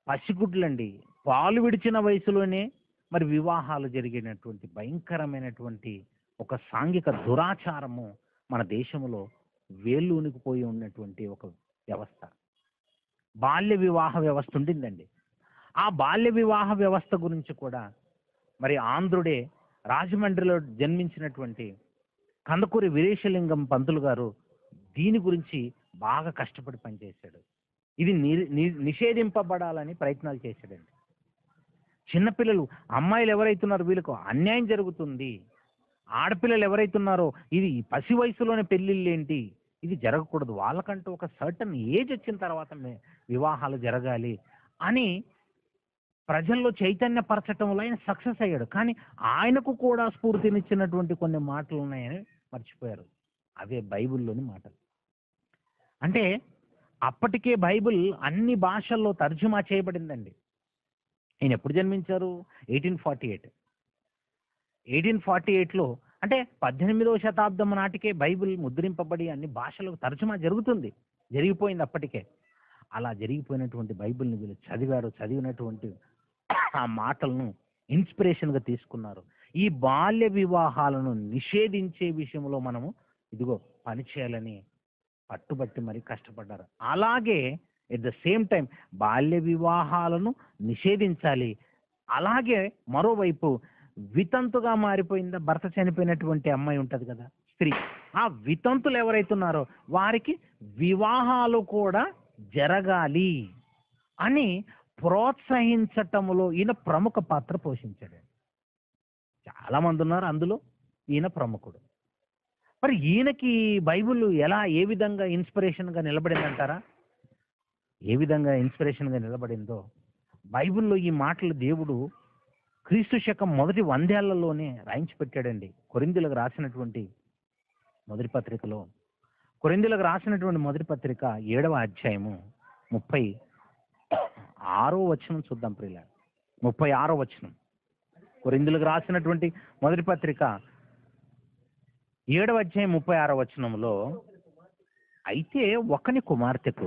పసిగుడ్లండి పాలు విడిచిన వయసులోనే మరి వివాహాలు జరిగినటువంటి భయంకరమైనటువంటి ఒక సాంఘిక దురాచారము మన దేశంలో వేళ్ళూనికిపోయి ఉన్నటువంటి ఒక వ్యవస్థ బాల్య వివాహ వ్యవస్థ ఉండిందండి ఆ బాల్య వివాహ వ్యవస్థ గురించి కూడా మరి ఆంధ్రుడే రాజమండ్రిలో జన్మించినటువంటి కందకూరి వీరేశలింగం పంతులు గారు దీని గురించి బాగా కష్టపడి పనిచేశాడు ఇది ని- ని- నిషేధింపబడాలని ప్రయత్నాలు చేశాడండి చిన్నపిల్లలు అమ్మాయిలు ఎవరైతున్నారో వీళ్ళకు అన్యాయం జరుగుతుంది ఆడపిల్లలు ఎవరైతున్నారో ఇది పసి వయసులోనే పెళ్ళిళ్ళు ఏంటి ఇది జరగకూడదు వాళ్ళకంటూ ఒక సర్టన్ ఏజ్ వచ్చిన తర్వాత మే- వివాహాలు జరగాలి అని ప్రజల్లో చైతన్యపరచటంలో ఆయన సక్సెస్ అయ్యాడు కానీ ఆయనకు కూడా స్ఫూర్తినిచ్చినటువంటి కొన్ని మాటలు ఉన్నాయని మర్చిపోయారు అవే బైబిల్లోని మాటలు అంటే అప్పటికే బైబిల్ అన్ని భాషల్లో తర్జుమా చేయబడిందండి ఈయన ఎప్పుడు జన్మించారు eighteen forty eight eighteen forty ఎయిట్లో అంటే పద్దెనిమిదవ శతాబ్దం నాటికే బైబిల్ ముద్రింపబడి అన్ని భాషలకు తర్జుమా జరుగుతుంది జరిగిపోయింది అప్పటికే అలా జరిగిపోయినటువంటి బైబిల్ని వీళ్ళు చదివారు చదివినటువంటి ఆ మాటలను ఇన్స్పిరేషన్గా తీసుకున్నారు ఈ బాల్య వివాహాలను నిషేధించే విషయంలో మనము ఇదిగో పని చేయాలని పట్టుబట్టి మరి కష్టపడ్డారు అలాగే ఎట్ ద సేమ్ టైం బాల్య వివాహాలను నిషేధించాలి అలాగే మరోవైపు వితంతుగా మారిపోయిందా భర్త చనిపోయినటువంటి అమ్మాయి ఉంటుంది కదా స్త్రీ ఆ వితంతులు ఎవరైతున్నారో వారికి వివాహాలు కూడా జరగాలి అని ప్రోత్సహించటములో ఈయన ప్రముఖ పాత్ర పోషించాడు చాలా మంది ఉన్నారు అందులో ఈయన ప్రముఖుడు మరి ఈయనకి బైబిల్ ఎలా ఏ విధంగా ఇన్స్పిరేషన్గా నిలబడిందంటారా ఏ విధంగా ఇన్స్పిరేషన్గా నిలబడిందో బైబిల్లో ఈ మాటలు దేవుడు క్రీస్తు శకం మొదటి వందేళ్లలోనే రాయించి పెట్టాడండి కొరిందులకు రాసినటువంటి మొదటి పత్రికలో కొరిందులకు రాసినటువంటి మొదటి పత్రిక ఏడవ అధ్యాయము ముప్పై ఆరో వచనం చూద్దాం ప్రియుల ముప్పై ఆరో వచనం కొరిందులకు రాసినటువంటి మొదటి పత్రిక ఏడవ అధ్యాయం ముప్పై ఆరో వచనంలో అయితే ఒకని కుమార్తెకు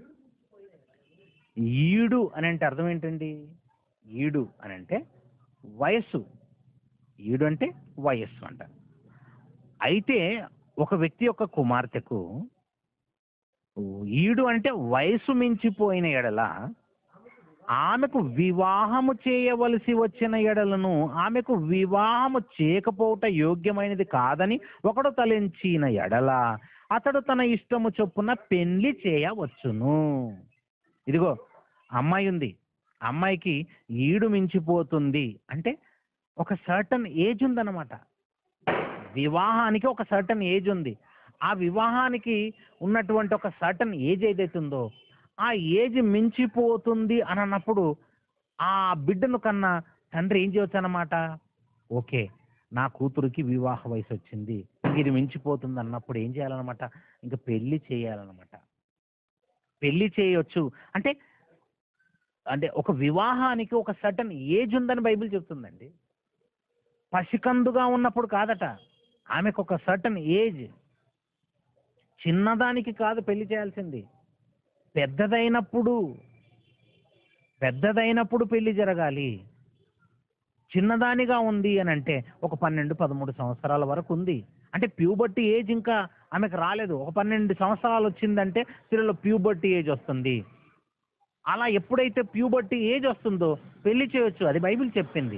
ఈడు అని అంటే అర్థం ఏంటండి ఈడు అని అంటే వయస్సు ఈడు అంటే వయస్సు అంట అయితే ఒక వ్యక్తి యొక్క కుమార్తెకు ఈడు అంటే వయసు మించిపోయిన ఎడల ఆమెకు వివాహము చేయవలసి వచ్చిన ఎడలను ఆమెకు వివాహము చేయకపోవట యోగ్యమైనది కాదని ఒకడు తలంచిన ఎడల అతడు తన ఇష్టము చొప్పున పెళ్లి చేయవచ్చును ఇదిగో అమ్మాయి ఉంది అమ్మాయికి ఈడు మించిపోతుంది అంటే ఒక సర్టన్ ఏజ్ ఉందన్నమాట వివాహానికి ఒక సర్టన్ ఏజ్ ఉంది ఆ వివాహానికి ఉన్నటువంటి ఒక సర్టన్ ఏజ్ ఏదైతే ఉందో ఆ ఏజ్ మించిపోతుంది అని అన్నప్పుడు ఆ బిడ్డను కన్నా తండ్రి ఏం చేయొచ్చు అన్నమాట ఓకే నా కూతురికి వివాహ వయసు వచ్చింది ఇంక ఇది మించిపోతుంది అన్నప్పుడు ఏం చేయాలన్నమాట ఇంకా పెళ్లి చేయాలన్నమాట పెళ్లి చేయొచ్చు అంటే అంటే ఒక వివాహానికి ఒక సర్టన్ ఏజ్ ఉందని బైబిల్ చెప్తుందండి పసికందుగా ఉన్నప్పుడు కాదట ఆమెకు ఒక సర్టన్ ఏజ్ చిన్నదానికి కాదు పెళ్లి చేయాల్సింది పెద్దదైనప్పుడు పెద్దదైనప్పుడు పెళ్లి జరగాలి చిన్నదానిగా ఉంది అని అంటే ఒక పన్నెండు పదమూడు సంవత్సరాల వరకు ఉంది అంటే ప్యూబర్టీ ఏజ్ ఇంకా ఆమెకు రాలేదు ఒక పన్నెండు సంవత్సరాలు వచ్చిందంటే స్త్రీలో ప్యూబర్టీ ఏజ్ వస్తుంది అలా ఎప్పుడైతే ప్యూబర్టీ ఏజ్ వస్తుందో పెళ్లి చేయొచ్చు అది బైబిల్ చెప్పింది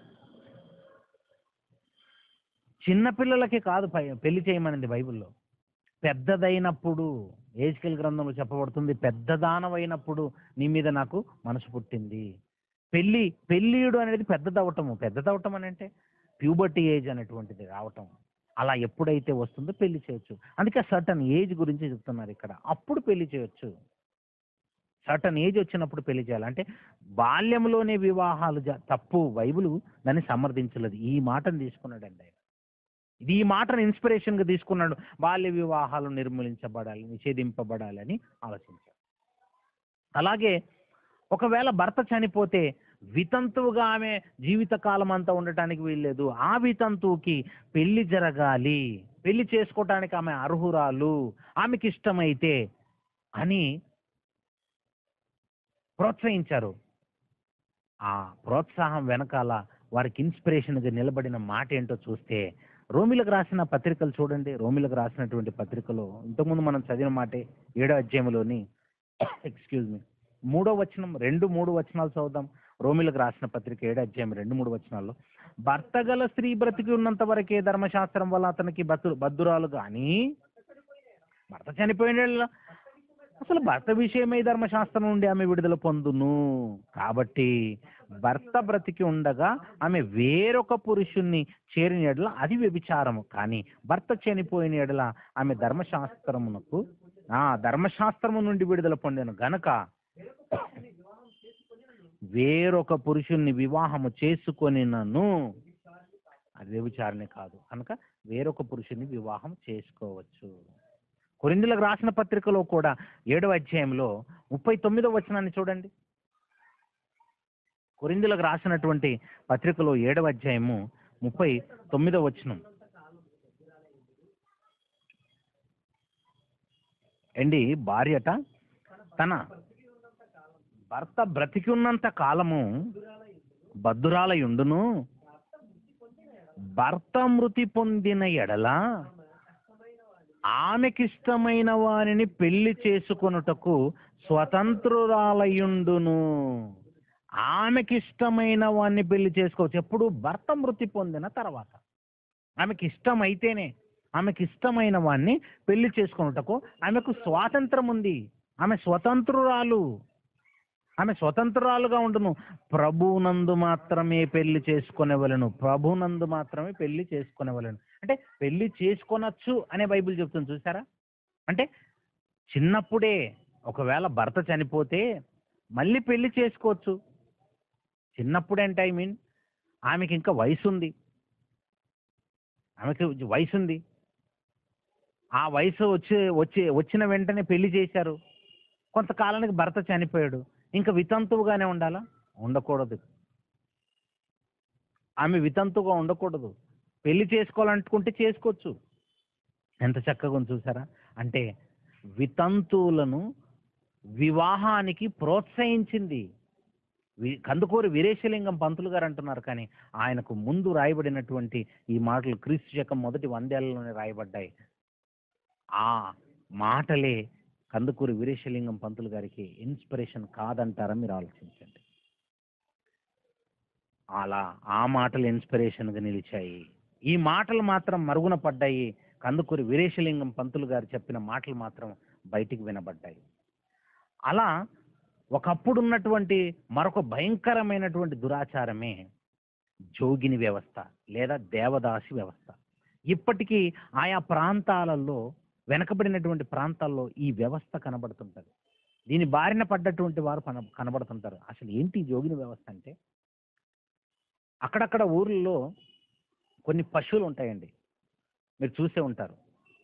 చిన్నపిల్లలకి కాదు పై- పెళ్లి చేయమనింది బైబిల్లో పెద్దదైనప్పుడు ఏజ్కెల్ గ్రంథంలో చెప్పబడుతుంది పెద్దదానమైనప్పుడు నీ మీద నాకు మనసు పుట్టింది పెళ్ళి పెళ్ళియుడు అనేది పెద్దదవటము పెద్దదవటం అని అంటే ప్యూబర్టీ ఏజ్ అనేటువంటిది రావటం అలా ఎప్పుడైతే వస్తుందో పెళ్లి చేయొచ్చు అందుకే సర్టన్ ఏజ్ గురించి చెప్తున్నారు ఇక్కడ అప్పుడు పెళ్లి చేయొచ్చు సర్టన్ ఏజ్ వచ్చినప్పుడు పెళ్లి చేయాలి అంటే బాల్యంలోనే వివాహాలు జ- తప్పు బైబిల్ దాన్ని సమర్థించలేదు ఈ మాటను తీసుకున్నాడండి ఆయన ఇది ఈ మాటను ఇన్స్పిరేషన్ గా తీసుకున్నాడు బాల్య వివాహాలు నిర్మూలించబడాలి నిషేధింపబడాలి అని ఆలోచించాడు అలాగే ఒకవేళ భర్త చనిపోతే వితంతువుగా ఆమె జీవితకాలం అంతా ఉండటానికి వీల్లేదు ఆ వితంతువుకి పెళ్లి జరగాలి పెళ్లి చేసుకోవటానికి ఆమె అర్హురాలు ఆమెకి ఇష్టమైతే అని ప్రోత్సహించారు ఆ ప్రోత్సాహం వెనకాల వారికి ఇన్స్పిరేషన్గా నిలబడిన మాట ఏంటో చూస్తే రోమిలకు రాసిన పత్రికలు చూడండి రోమిలకు రాసినటువంటి పత్రికలో ఇంతకుముందు మనం చదివిన మాటే ఏడో అధ్యాయంలోని ఎక్స్క్యూజ్ మీ మూడో వచనం రెండు మూడు వచనాలు చదువుదాం రోమిలకు రాసిన పత్రిక ఏడో అధ్యాయం రెండు మూడు వచనాల్లో భర్త గల స్త్రీ బ్రతికి ఉన్నంత వరకే ధర్మశాస్త్రం వల్ల అతనికి బతు బద్దురాలు కానీ భర్త చనిపోయిన అసలు భర్త విషయమై ధర్మశాస్త్రం నుండి ఆమె విడుదల పొందును కాబట్టి భర్త బ్రతికి ఉండగా ఆమె వేరొక పురుషుణ్ణి చేరిన ఎడల అది వ్యభిచారము కానీ భర్త చనిపోయిన ఎడల ఆమె ధర్మశాస్త్రమునకు ఆ ధర్మశాస్త్రము నుండి విడుదల పొందిన గనక వేరొక పురుషుణ్ణి వివాహము చేసుకొనినను అది వ్యభిచారనే కాదు కనుక వేరొక పురుషుని వివాహం చేసుకోవచ్చు కొరిందులకు రాసిన పత్రికలో కూడా ఏడవ అధ్యాయంలో ముప్పై తొమ్మిదో వచనాన్ని చూడండి కొరిందులకు రాసినటువంటి పత్రికలో ఏడవ అధ్యాయము ముప్పై తొమ్మిదో వచనం అండి భార్యట తన భర్త బ్రతికి ఉన్నంత కాలము బద్దురాలయుండును భర్త మృతి పొందిన ఎడల ఆమెకిష్టమైన వారిని పెళ్లి చేసుకొనుటకు స్వతంత్రురాలయుండును ఆమెకిష్టమైన వారిని పెళ్లి చేసుకోవచ్చు ఎప్పుడు భర్త మృతి పొందిన తర్వాత ఆమెకి ఇష్టమైతేనే ఆమెకి ఇష్టమైన వాడిని పెళ్లి చేసుకొనుటకు ఆమెకు స్వాతంత్రం ఉంది ఆమె స్వతంత్రురాలు ఆమె స్వతంత్రురాలుగా ఉండును ప్రభునందు మాత్రమే పెళ్లి చేసుకునేవలను ప్రభునందు మాత్రమే పెళ్లి చేసుకునేవలను అంటే పెళ్లి చేసుకొనొచ్చు అనే బైబిల్ చెప్తుంది చూసారా అంటే చిన్నప్పుడే ఒకవేళ భర్త చనిపోతే మళ్ళీ పెళ్లి చేసుకోవచ్చు చిన్నప్పుడంటే ఐ మీన్ ఆమెకి ఇంకా వయసు ఉంది ఆమెకి వయసు ఉంది ఆ వయసు వచ్చి వచ్చి వచ్చిన వెంటనే పెళ్లి చేశారు కొంతకాలానికి భర్త చనిపోయాడు ఇంకా వితంతువుగానే ఉండాలా ఉండకూడదు ఆమె వితంతువుగా ఉండకూడదు పెళ్లి చేసుకోవాలనుకుంటే చేసుకోవచ్చు ఎంత చక్కగా ఉంది చూసారా అంటే వితంతువులను వివాహానికి ప్రోత్సహించింది వి- కందుకూరి వీరేశలింగం పంతులు గారు అంటున్నారు కానీ ఆయనకు ముందు రాయబడినటువంటి ఈ మాటలు క్రీస్తు శకం మొదటి వందేళ్లలోనే రాయబడ్డాయి ఆ మాటలే కందుకూరి వీరేశలింగం పంతులు గారికి ఇన్స్పిరేషన్ కాదంటారా మీరు ఆలోచించండి అలా ఆ మాటలు ఇన్స్పిరేషన్గా నిలిచాయి ఈ మాటలు మాత్రం మరుగున పడ్డాయి కందుకూరి వీరేశలింగం పంతులు గారు చెప్పిన మాటలు మాత్రం బయటికి వినబడ్డాయి అలా ఒకప్పుడు ఉన్నటువంటి మరొక భయంకరమైనటువంటి దురాచారమే జోగిని వ్యవస్థ లేదా దేవదాసి వ్యవస్థ ఇప్పటికీ ఆయా ప్రాంతాలలో వెనకబడినటువంటి ప్రాంతాల్లో ఈ వ్యవస్థ కనబడుతుంటది దీని బారిన పడ్డటువంటి వారు కన కనబడుతుంటారు అసలు ఏంటి ఈ జోగిని వ్యవస్థ అంటే అక్కడక్కడ ఊర్లలో కొన్ని పశువులు ఉంటాయండి మీరు చూసే ఉంటారు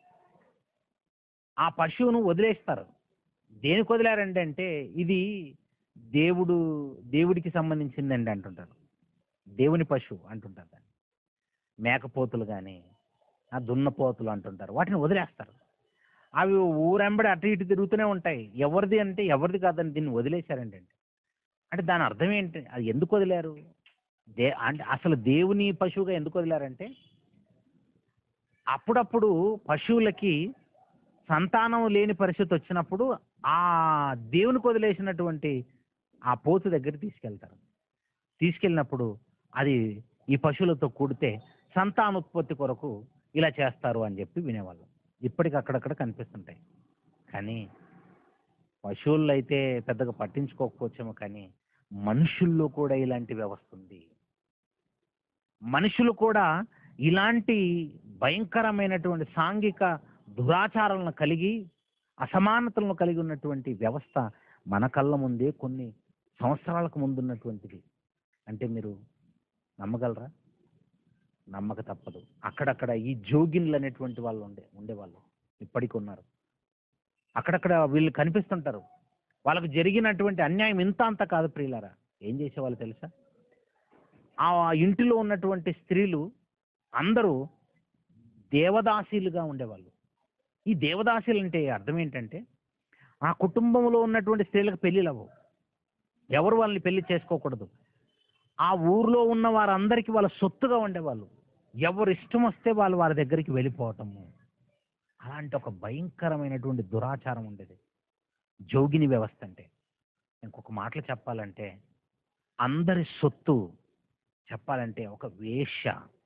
ఆ పశువును వదిలేస్తారు దేనికి వదిలారండి అంటే ఇది దేవుడు దేవుడికి సంబంధించిందండి అంటుంటారు దేవుని పశువు అంటుంటారు దాన్ని మేకపోతులు కానీ ఆ దున్నపోతులు అంటుంటారు వాటిని వదిలేస్తారు అవి ఊరెంబడి అటు ఇటు తిరుగుతూనే ఉంటాయి ఎవరిది అంటే ఎవరిది కాదని దీన్ని వదిలేశారండి అంటే అంటే దాని అర్థం ఏంటి అది ఎందుకు వదిలారు దే అంటే అసలు దేవుని పశువుగా ఎందుకు వదిలారంటే అప్పుడప్పుడు పశువులకి సంతానం లేని పరిస్థితి వచ్చినప్పుడు ఆ దేవునికి వదిలేసినటువంటి ఆ పోతు దగ్గర తీసుకెళ్తారు తీసుకెళ్ళినప్పుడు అది ఈ పశువులతో కూడితే సంతానోత్పత్తి కొరకు ఇలా చేస్తారు అని చెప్పి వినేవాళ్ళు ఇప్పటికి అక్కడక్కడ కనిపిస్తుంటాయి కానీ పశువుల్లో అయితే పెద్దగా పట్టించుకోకపోవచ్చేమో కానీ మనుషుల్లో కూడా ఇలాంటి వ్యవస్థ ఉంది మనుషులు కూడా ఇలాంటి భయంకరమైనటువంటి సాంఘిక దురాచారాలను కలిగి అసమానతలను కలిగి ఉన్నటువంటి వ్యవస్థ మన కళ్ళ ముందే కొన్ని సంవత్సరాలకు ముందున్నటువంటిది అంటే మీరు నమ్మగలరా నమ్మక తప్పదు అక్కడక్కడ ఈ జోగిన్లు అనేటువంటి వాళ్ళు ఉండే ఉండేవాళ్ళు ఇప్పటికి ఉన్నారు అక్కడక్కడ వీళ్ళు కనిపిస్తుంటారు వాళ్ళకు జరిగినటువంటి అన్యాయం ఇంత అంత కాదు ప్రియులారా ఏం చేసేవాళ్ళు తెలుసా ఆ ఇంటిలో ఉన్నటువంటి స్త్రీలు అందరూ దేవదాసీలుగా ఉండేవాళ్ళు ఈ దేవదాసీలు అంటే అర్థం ఏంటంటే ఆ కుటుంబంలో ఉన్నటువంటి స్త్రీలకు పెళ్ళిళ్ళు అవ్వవు ఎవరు వాళ్ళని పెళ్లి చేసుకోకూడదు ఆ ఊర్లో ఉన్న వారందరికీ వాళ్ళ సొత్తుగా ఉండేవాళ్ళు ఎవరు ఇష్టం వస్తే వాళ్ళు వారి దగ్గరికి వెళ్ళిపోవటము అలాంటి ఒక భయంకరమైనటువంటి దురాచారం ఉండేది జోగిని వ్యవస్థ అంటే ఇంకొక మాటలు చెప్పాలంటే అందరి సొత్తు చెప్పాలంటే ఒక వేష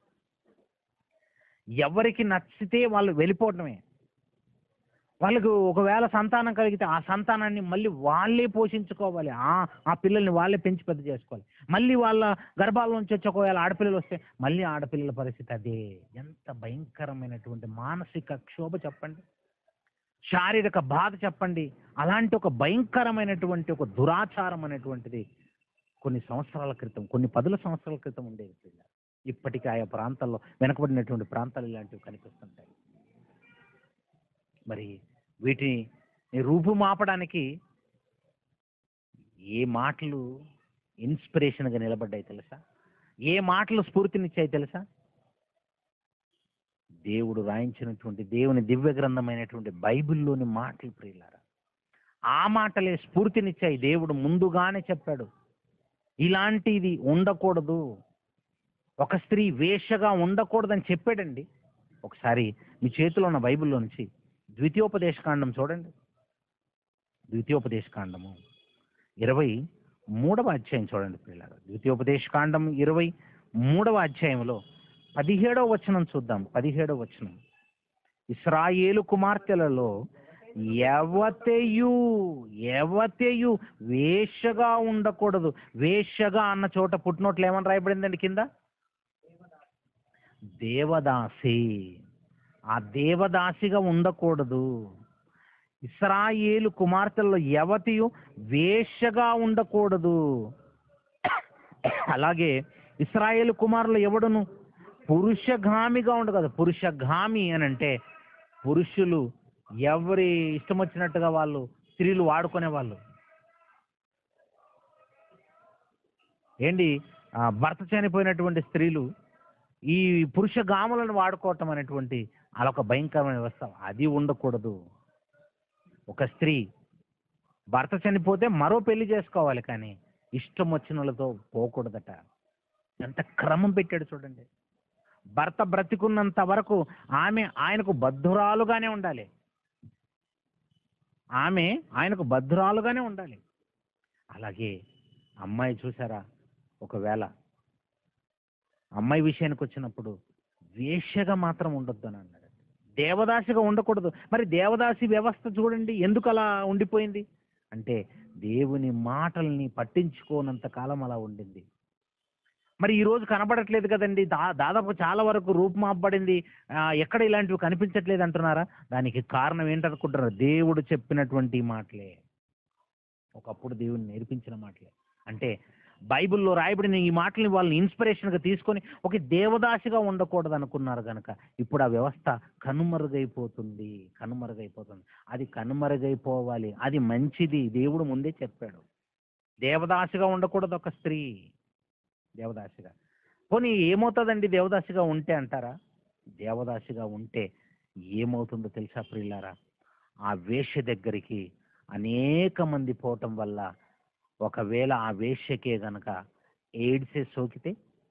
ఎవరికి నచ్చితే వాళ్ళు వెళ్ళిపోవటమే వాళ్ళకు ఒకవేళ సంతానం కలిగితే ఆ సంతానాన్ని మళ్ళీ వాళ్ళే పోషించుకోవాలి ఆ ఆ పిల్లల్ని వాళ్ళే పెంచి పెద్ద చేసుకోవాలి మళ్ళీ వాళ్ళ గర్భాల నుంచి వచ్చి ఒకవేళ ఆడపిల్లలు వస్తే మళ్ళీ ఆడపిల్లల పరిస్థితి అదే ఎంత భయంకరమైనటువంటి మానసిక క్షోభ చెప్పండి శారీరక బాధ చెప్పండి అలాంటి ఒక భయంకరమైనటువంటి ఒక దురాచారం అనేటువంటిది కొన్ని సంవత్సరాల క్రితం కొన్ని పదుల సంవత్సరాల క్రితం ఉండేది పిల్ల. ఇప్పటికీ ఆయా ప్రాంతాల్లో వెనకబడినటువంటి ప్రాంతాలు ఇలాంటివి కనిపిస్తుంటాయి మరి వీటిని రూపుమాపడానికి ఏ మాటలు ఇన్స్పిరేషన్గా నిలబడ్డాయి తెలుసా ఏ మాటలు స్ఫూర్తినిచ్చాయి తెలుసా దేవుడు రాయించినటువంటి దేవుని దివ్య గ్రంథమైనటువంటి బైబిల్లోని మాటలు ప్రియులారా ఆ మాటలే స్ఫూర్తినిచ్చాయి దేవుడు ముందుగానే చెప్పాడు ఇలాంటిది ఉండకూడదు ఒక స్త్రీ వేషగా ఉండకూడదని చెప్పాడండి ఒకసారి మీ చేతిలో ఉన్న బైబిల్లో నుంచి ద్వితీయోపదేశకాండం చూడండి ద్వితీయోపదేశకాండము ఇరవై మూడవ అధ్యాయం చూడండి పిల్లలు ద్వితీయోపదేశకాండం ఇరవై మూడవ అధ్యాయంలో పదిహేడవ వచనం చూద్దాం పదిహేడవ వచనం ఇస్రాయేలు కుమార్తెలలో ఎవతెయు ఎవతెయు వేషగా ఉండకూడదు వేషగా అన్న చోట పుట్టినోట్లు ఏమని రాయబడిందండి కింద దేవదాసి ఆ దేవదాసిగా ఉండకూడదు ఇస్రాయేలు కుమార్తెల్లో యవతియు వేషగా ఉండకూడదు అలాగే ఇస్రాయేలు కుమారులు ఎవడును పురుషగామిగా ఉండకూడదు పురుషగామి అని అంటే పురుషులు ఎవరి ఇష్టం వచ్చినట్టుగా వాళ్ళు స్త్రీలు వాడుకునే వాళ్ళు ఏంటి ఆ, భర్త చనిపోయినటువంటి స్త్రీలు ఈ పురుష గాములను వాడుకోవటం అనేటువంటి అదొక భయంకరమైన వ్యవస్థ అది ఉండకూడదు ఒక స్త్రీ భర్త చనిపోతే మరో పెళ్లి చేసుకోవాలి కానీ ఇష్టం వచ్చిన వాళ్ళతో పోకూడదట ఎంత క్రమం పెట్టాడు చూడండి భర్త బ్రతికున్నంత వరకు ఆమె ఆయనకు బద్ధురాలుగానే ఉండాలి ఆమె ఆయనకు బద్ధురాలుగానే ఉండాలి అలాగే అమ్మాయి చూసారా ఒకవేళ అమ్మాయి విషయానికి వచ్చినప్పుడు వేశ్యగా మాత్రం ఉండొద్దు అని అన్నాడు దేవదాసిగా ఉండకూడదు మరి దేవదాసి వ్యవస్థ చూడండి ఎందుకు అలా ఉండిపోయింది అంటే దేవుని మాటల్ని పట్టించుకోనంత కాలం అలా ఉండింది మరి ఈ రోజు కనబడట్లేదు కదండి దా దాదాపు చాలా వరకు రూపుమాపబడింది ఆ, ఎక్కడ ఇలాంటివి కనిపించట్లేదు అంటున్నారా దానికి కారణం ఏంటనుకుంటున్నారు దేవుడు చెప్పినటువంటి మాటలే ఒకప్పుడు దేవుని నేర్పించిన మాటలే అంటే బైబిల్లో రాయబడిన ఈ మాటల్ని వాళ్ళని ఇన్స్పిరేషన్గా తీసుకొని ఒక దేవదాసిగా ఉండకూడదు అనుకున్నారు కనుక ఇప్పుడు ఆ వ్యవస్థ కనుమరుగైపోతుంది కనుమరుగైపోతుంది అది కనుమరుగైపోవాలి అది మంచిది దేవుడు ముందే చెప్పాడు దేవదాసిగా ఉండకూడదు ఒక స్త్రీ దేవదాసిగా పోనీ ఏమవుతుందండి దేవదాసిగా ఉంటే అంటారా దేవదాసిగా ఉంటే ఏమవుతుందో తెలుసా ప్రియులారా ఆ వేష్య దగ్గరికి అనేక మంది పోవటం వల్ల ఒకవేళ ఆ వేష్యకే గనక ఎయిడ్సే సోకితే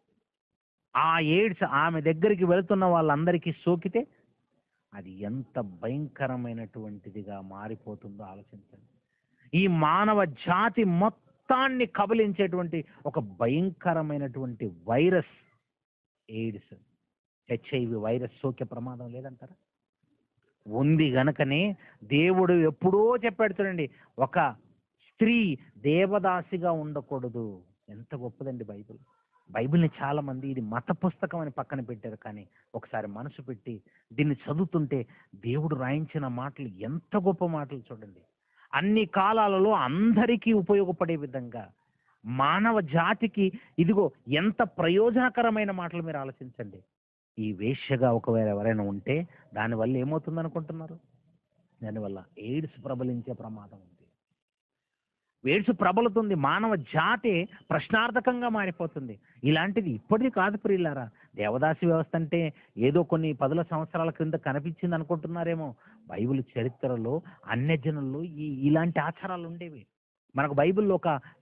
ఆ ఎయిడ్స్ ఆమె దగ్గరికి వెళుతున్న వాళ్ళందరికీ సోకితే అది ఎంత భయంకరమైనటువంటిదిగా మారిపోతుందో ఆలోచించండి ఈ మానవ జాతి మొత్తాన్ని కబలించేటువంటి ఒక భయంకరమైనటువంటి వైరస్ ఎయిడ్స్ హెచ్ఐవి వైరస్ సోకే ప్రమాదం లేదంటారా ఉంది గనకనే దేవుడు ఎప్పుడో చెప్పాడు చూడండి ఒక స్త్రీ దేవదాసిగా ఉండకూడదు ఎంత గొప్పదండి బైబిల్ బైబిల్ని చాలా మంది ఇది మత పుస్తకం అని పక్కన పెట్టారు కానీ ఒకసారి మనసు పెట్టి దీన్ని చదువుతుంటే దేవుడు రాయించిన మాటలు ఎంత గొప్ప మాటలు చూడండి అన్ని కాలాలలో అందరికీ ఉపయోగపడే విధంగా మానవ జాతికి ఇదిగో ఎంత ప్రయోజనకరమైన మాటలు మీరు ఆలోచించండి ఈ వేష్యగా ఒకవేళ ఎవరైనా ఉంటే దానివల్ల ఏమవుతుంది అనుకుంటున్నారు దానివల్ల ఎయిడ్స్ ప్రబలించే ప్రమాదం ఉంది ఎయిడ్స్ ప్రబలుతుంది మానవ జాతి ప్రశ్నార్థకంగా మారిపోతుంది ఇలాంటిది ఇప్పటిది కాదు ప్రియులారా దేవదాసి వ్యవస్థ అంటే ఏదో కొన్ని పదుల సంవత్సరాల క్రింద కనిపించింది అనుకుంటున్నారేమో బైబిల్ చరిత్రలో అన్యజనుల్లో ఈ ఇలాంటి ఆచారాలు ఉండేవి మనకు బైబిల్లో ఒక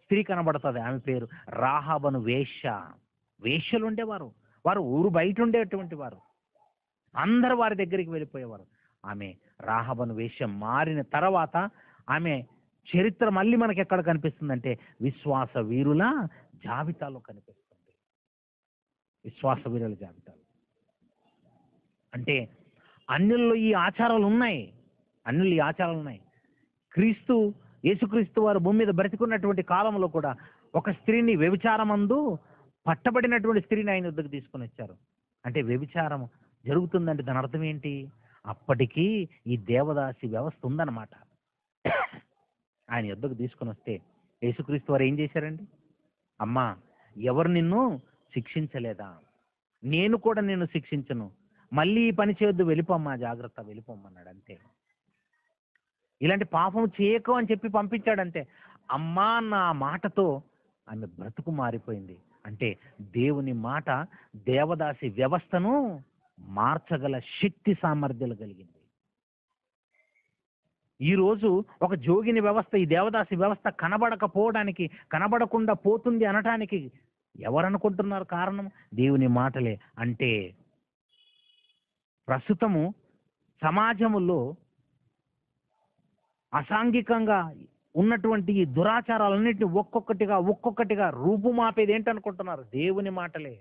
స్త్రీ కనబడుతుంది ఆమె పేరు రాహాబను వేశ్య వేశ్యలు ఉండేవారు వారు ఊరు బయట ఉండేటువంటి వారు అందరు వారి దగ్గరికి వెళ్ళిపోయేవారు ఆమె రాహబను వేషం మారిన తర్వాత ఆమె చరిత్ర మళ్ళీ మనకి ఎక్కడ కనిపిస్తుందంటే విశ్వాస వీరుల జాబితాలో కనిపిస్తుంది విశ్వాస వీరుల జాబితాలో అంటే అన్యుల్లో ఈ ఆచారాలు ఉన్నాయి అన్యుల్లో ఈ ఆచారాలు ఉన్నాయి క్రీస్తు యేసుక్రీస్తు వారు భూమి మీద బ్రతికున్నటువంటి కాలంలో కూడా ఒక స్త్రీని వ్యభిచారమందు పట్టబడినటువంటి స్త్రీని ఆయన యుద్ధకు తీసుకొని వచ్చారు అంటే వ్యభిచారం జరుగుతుందంటే దాని అర్థం ఏంటి అప్పటికీ ఈ దేవదాసి వ్యవస్థ ఉందన్నమాట ఆయన యుద్ధకు తీసుకొని వస్తే యేసుక్రీస్తు వారు ఏం చేశారండి అమ్మా ఎవరు నిన్ను శిక్షించలేదా నేను కూడా నిన్ను శిక్షించను మళ్ళీ ఈ పని చేయొద్దు వెళ్ళిపోమ్మా జాగ్రత్త వెళ్ళిపోమ్మన్నాడు అంతే ఇలాంటి పాపం చేయకు అని చెప్పి పంపించాడంతే అమ్మా అన్న ఆ మాటతో ఆమె బ్రతుకు మారిపోయింది అంటే దేవుని మాట దేవదాసి వ్యవస్థను మార్చగల శక్తి సామర్థ్యాలు కలిగింది ఈరోజు ఒక జోగిని వ్యవస్థ ఈ దేవదాసి వ్యవస్థ కనబడకపోవడానికి కనబడకుండా పోతుంది అనటానికి ఎవరనుకుంటున్నారు కారణం దేవుని మాటలే అంటే ప్రస్తుతము సమాజములో అసాంఘికంగా ఉన్నటువంటి ఈ దురాచారాలన్నింటినీ ఒక్కొక్కటిగా ఒక్కొక్కటిగా రూపుమాపేది ఏంటనుకుంటున్నారు దేవుని మాటలే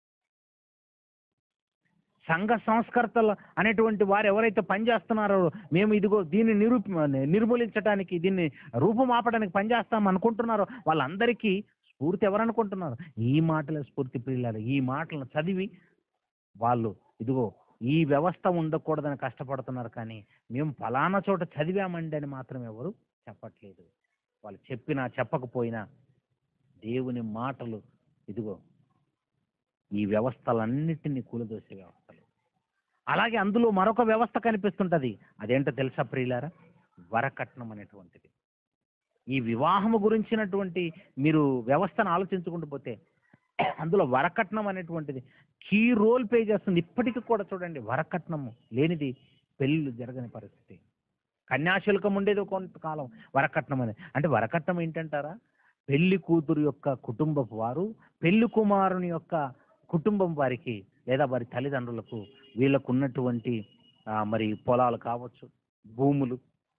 సంఘ సంస్కర్తలు అనేటువంటి వారు ఎవరైతే పనిచేస్తున్నారో మేము ఇదిగో దీన్ని నిరూప నిర్మూలించడానికి దీన్ని రూపుమాపడానికి పనిచేస్తాం అనుకుంటున్నారో వాళ్ళందరికీ స్ఫూర్తి ఎవరనుకుంటున్నారు ఈ మాటలే స్ఫూర్తి ప్రియులారు ఈ మాటలను చదివి వాళ్ళు ఇదిగో ఈ వ్యవస్థ ఉండకూడదని కష్టపడుతున్నారు కానీ మేము ఫలానా చోట చదివామండి అని మాత్రం ఎవరు చెప్పట్లేదు వాళ్ళు చెప్పినా చెప్పకపోయినా దేవుని మాటలు ఇదిగో ఈ వ్యవస్థలన్నిటినీ కూలదోసే వ్యవస్థలు అలాగే అందులో మరొక వ్యవస్థ కనిపిస్తుంటది అదేంటో తెలుసా ప్రియులారా వరకట్నం అనేటువంటిది ఈ వివాహము గురించినటువంటి మీరు వ్యవస్థను ఆలోచించుకుంటూ పోతే అందులో వరకట్నం అనేటువంటిది కీ రోల్ ప్లే చేస్తుంది ఇప్పటికీ కూడా చూడండి వరకట్నము లేనిది పెళ్ళిళ్ళు జరగని పరిస్థితి కన్యాశుల్కం ఉండేది కొంతకాలం వరకట్నం అనేది అంటే వరకట్నం ఏంటంటారా పెళ్లి కూతురు యొక్క కుటుంబపు వారు పెళ్లి కుమారుని యొక్క కుటుంబం వారికి లేదా వారి తల్లిదండ్రులకు వీళ్ళకు ఉన్నటువంటి ఆ, మరి పొలాలు కావచ్చు భూములు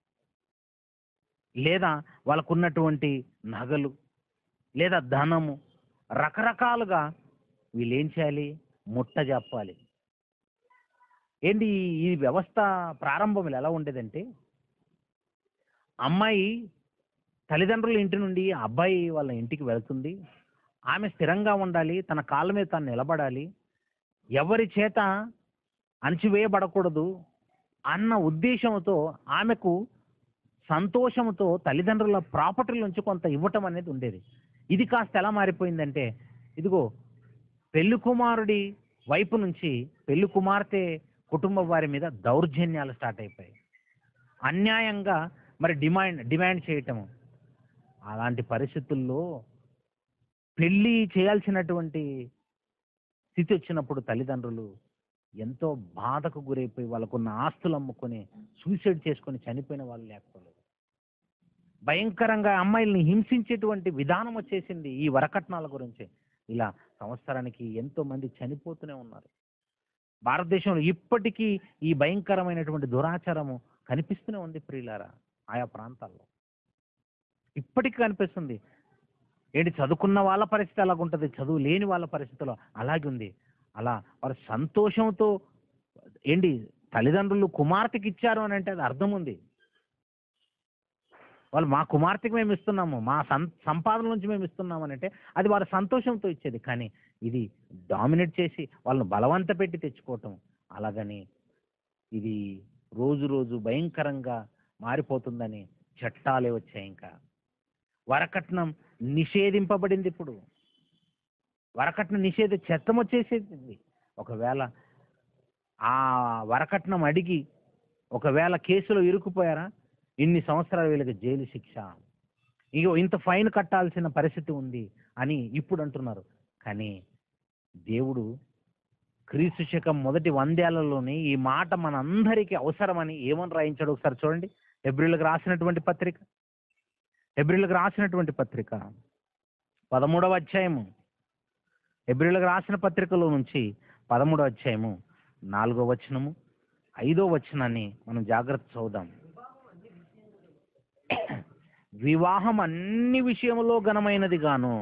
లేదా వాళ్ళకు ఉన్నటువంటి నగలు లేదా ధనము రకరకాలుగా వీళ్ళు ఏం చేయాలి ముట్ట చెప్పాలి ఏంటి ఈ- ఈ వ్యవస్థ ప్రారంభంలో ఎలా ఉండేదంటే అమ్మాయి తల్లిదండ్రుల ఇంటి నుండి అబ్బాయి వాళ్ళ ఇంటికి వెళ్తుంది ఆమె స్థిరంగా ఉండాలి తన కాళ్ళ మీద తను నిలబడాలి ఎవరి చేత అణచివేయబడకూడదు అన్న ఉద్దేశంతో ఆమెకు సంతోషంతో తల్లిదండ్రుల ప్రాపర్టీల నుంచి కొంత ఇవ్వటం అనేది ఉండేది ఇది కాస్త ఎలా మారిపోయిందంటే ఇదిగో పెళ్లి కుమారుడి వైపు నుంచి పెళ్లి కుమార్తె కుటుంబ వారి మీద దౌర్జన్యాలు స్టార్ట్ అయిపోయాయి అన్యాయంగా మరి డిమాండ్ డిమాండ్ చేయటము అలాంటి పరిస్థితుల్లో పెళ్ళి చేయాల్సినటువంటి స్థితి వచ్చినప్పుడు తల్లిదండ్రులు ఎంతో బాధకు గురైపోయి వాళ్ళకున్న ఆస్తులు అమ్ముకొని సూసైడ్ చేసుకొని చనిపోయిన వాళ్ళు లేకపోలేదు భయంకరంగా అమ్మాయిల్ని హింసించేటువంటి విధానం వచ్చేసింది ఈ వరకట్నాల గురించి ఇలా సంవత్సరానికి ఎంతో మంది చనిపోతూనే ఉన్నారు భారతదేశంలో ఇప్పటికీ ఈ భయంకరమైనటువంటి దురాచారము కనిపిస్తూనే ఉంది ప్రియులారా ఆయా ప్రాంతాల్లో ఇప్పటికీ కనిపిస్తుంది ఏంటి చదువుకున్న వాళ్ళ పరిస్థితి అలాగుంటుంది చదువు లేని వాళ్ళ పరిస్థితిలో అలాగే ఉంది అలా వారు సంతోషంతో ఏంటి తల్లిదండ్రులు కుమార్తెకి ఇచ్చారు అని అంటే అది అర్థం ఉంది వాళ్ళు మా కుమార్తెకి మేము ఇస్తున్నాము మా సం సంపాదన నుంచి మేము ఇస్తున్నాము అని అంటే అది వారి సంతోషంతో ఇచ్చేది కానీ ఇది డామినేట్ చేసి వాళ్ళని బలవంత పెట్టి తెచ్చుకోవటం అలాగని ఇది రోజు రోజు భయంకరంగా మారిపోతుందని చట్టాలే వచ్చాయి ఇంకా వరకట్నం నిషేధింపబడింది ఇప్పుడు వరకట్నం నిషేధ చట్టం వచ్చేసేది ఒకవేళ ఆ వరకట్నం అడిగి ఒకవేళ కేసులో ఇరుక్కుపోయారా ఇన్ని సంవత్సరాలు వీళ్ళకి జైలు శిక్ష ఇగో ఇంత ఫైన్ కట్టాల్సిన పరిస్థితి ఉంది అని ఇప్పుడు అంటున్నారు కానీ దేవుడు క్రీస్తు శకం మొదటి వందేళ్లలోనే ఈ మాట మనందరికీ అవసరమని ఏమని రాయించాడు ఒకసారి చూడండి ఎబ్రిల్కి రాసినటువంటి పత్రిక ఎబ్రిల్కి రాసినటువంటి పత్రిక పదమూడవ అధ్యాయము ఎబ్రిలకు రాసిన పత్రికలో నుంచి పదమూడవ అధ్యాయము నాలుగో వచనము ఐదో వచనాన్ని మనం జాగ్రత్త చూద్దాం వివాహం అన్ని విషయములో ఘనమైనది గాను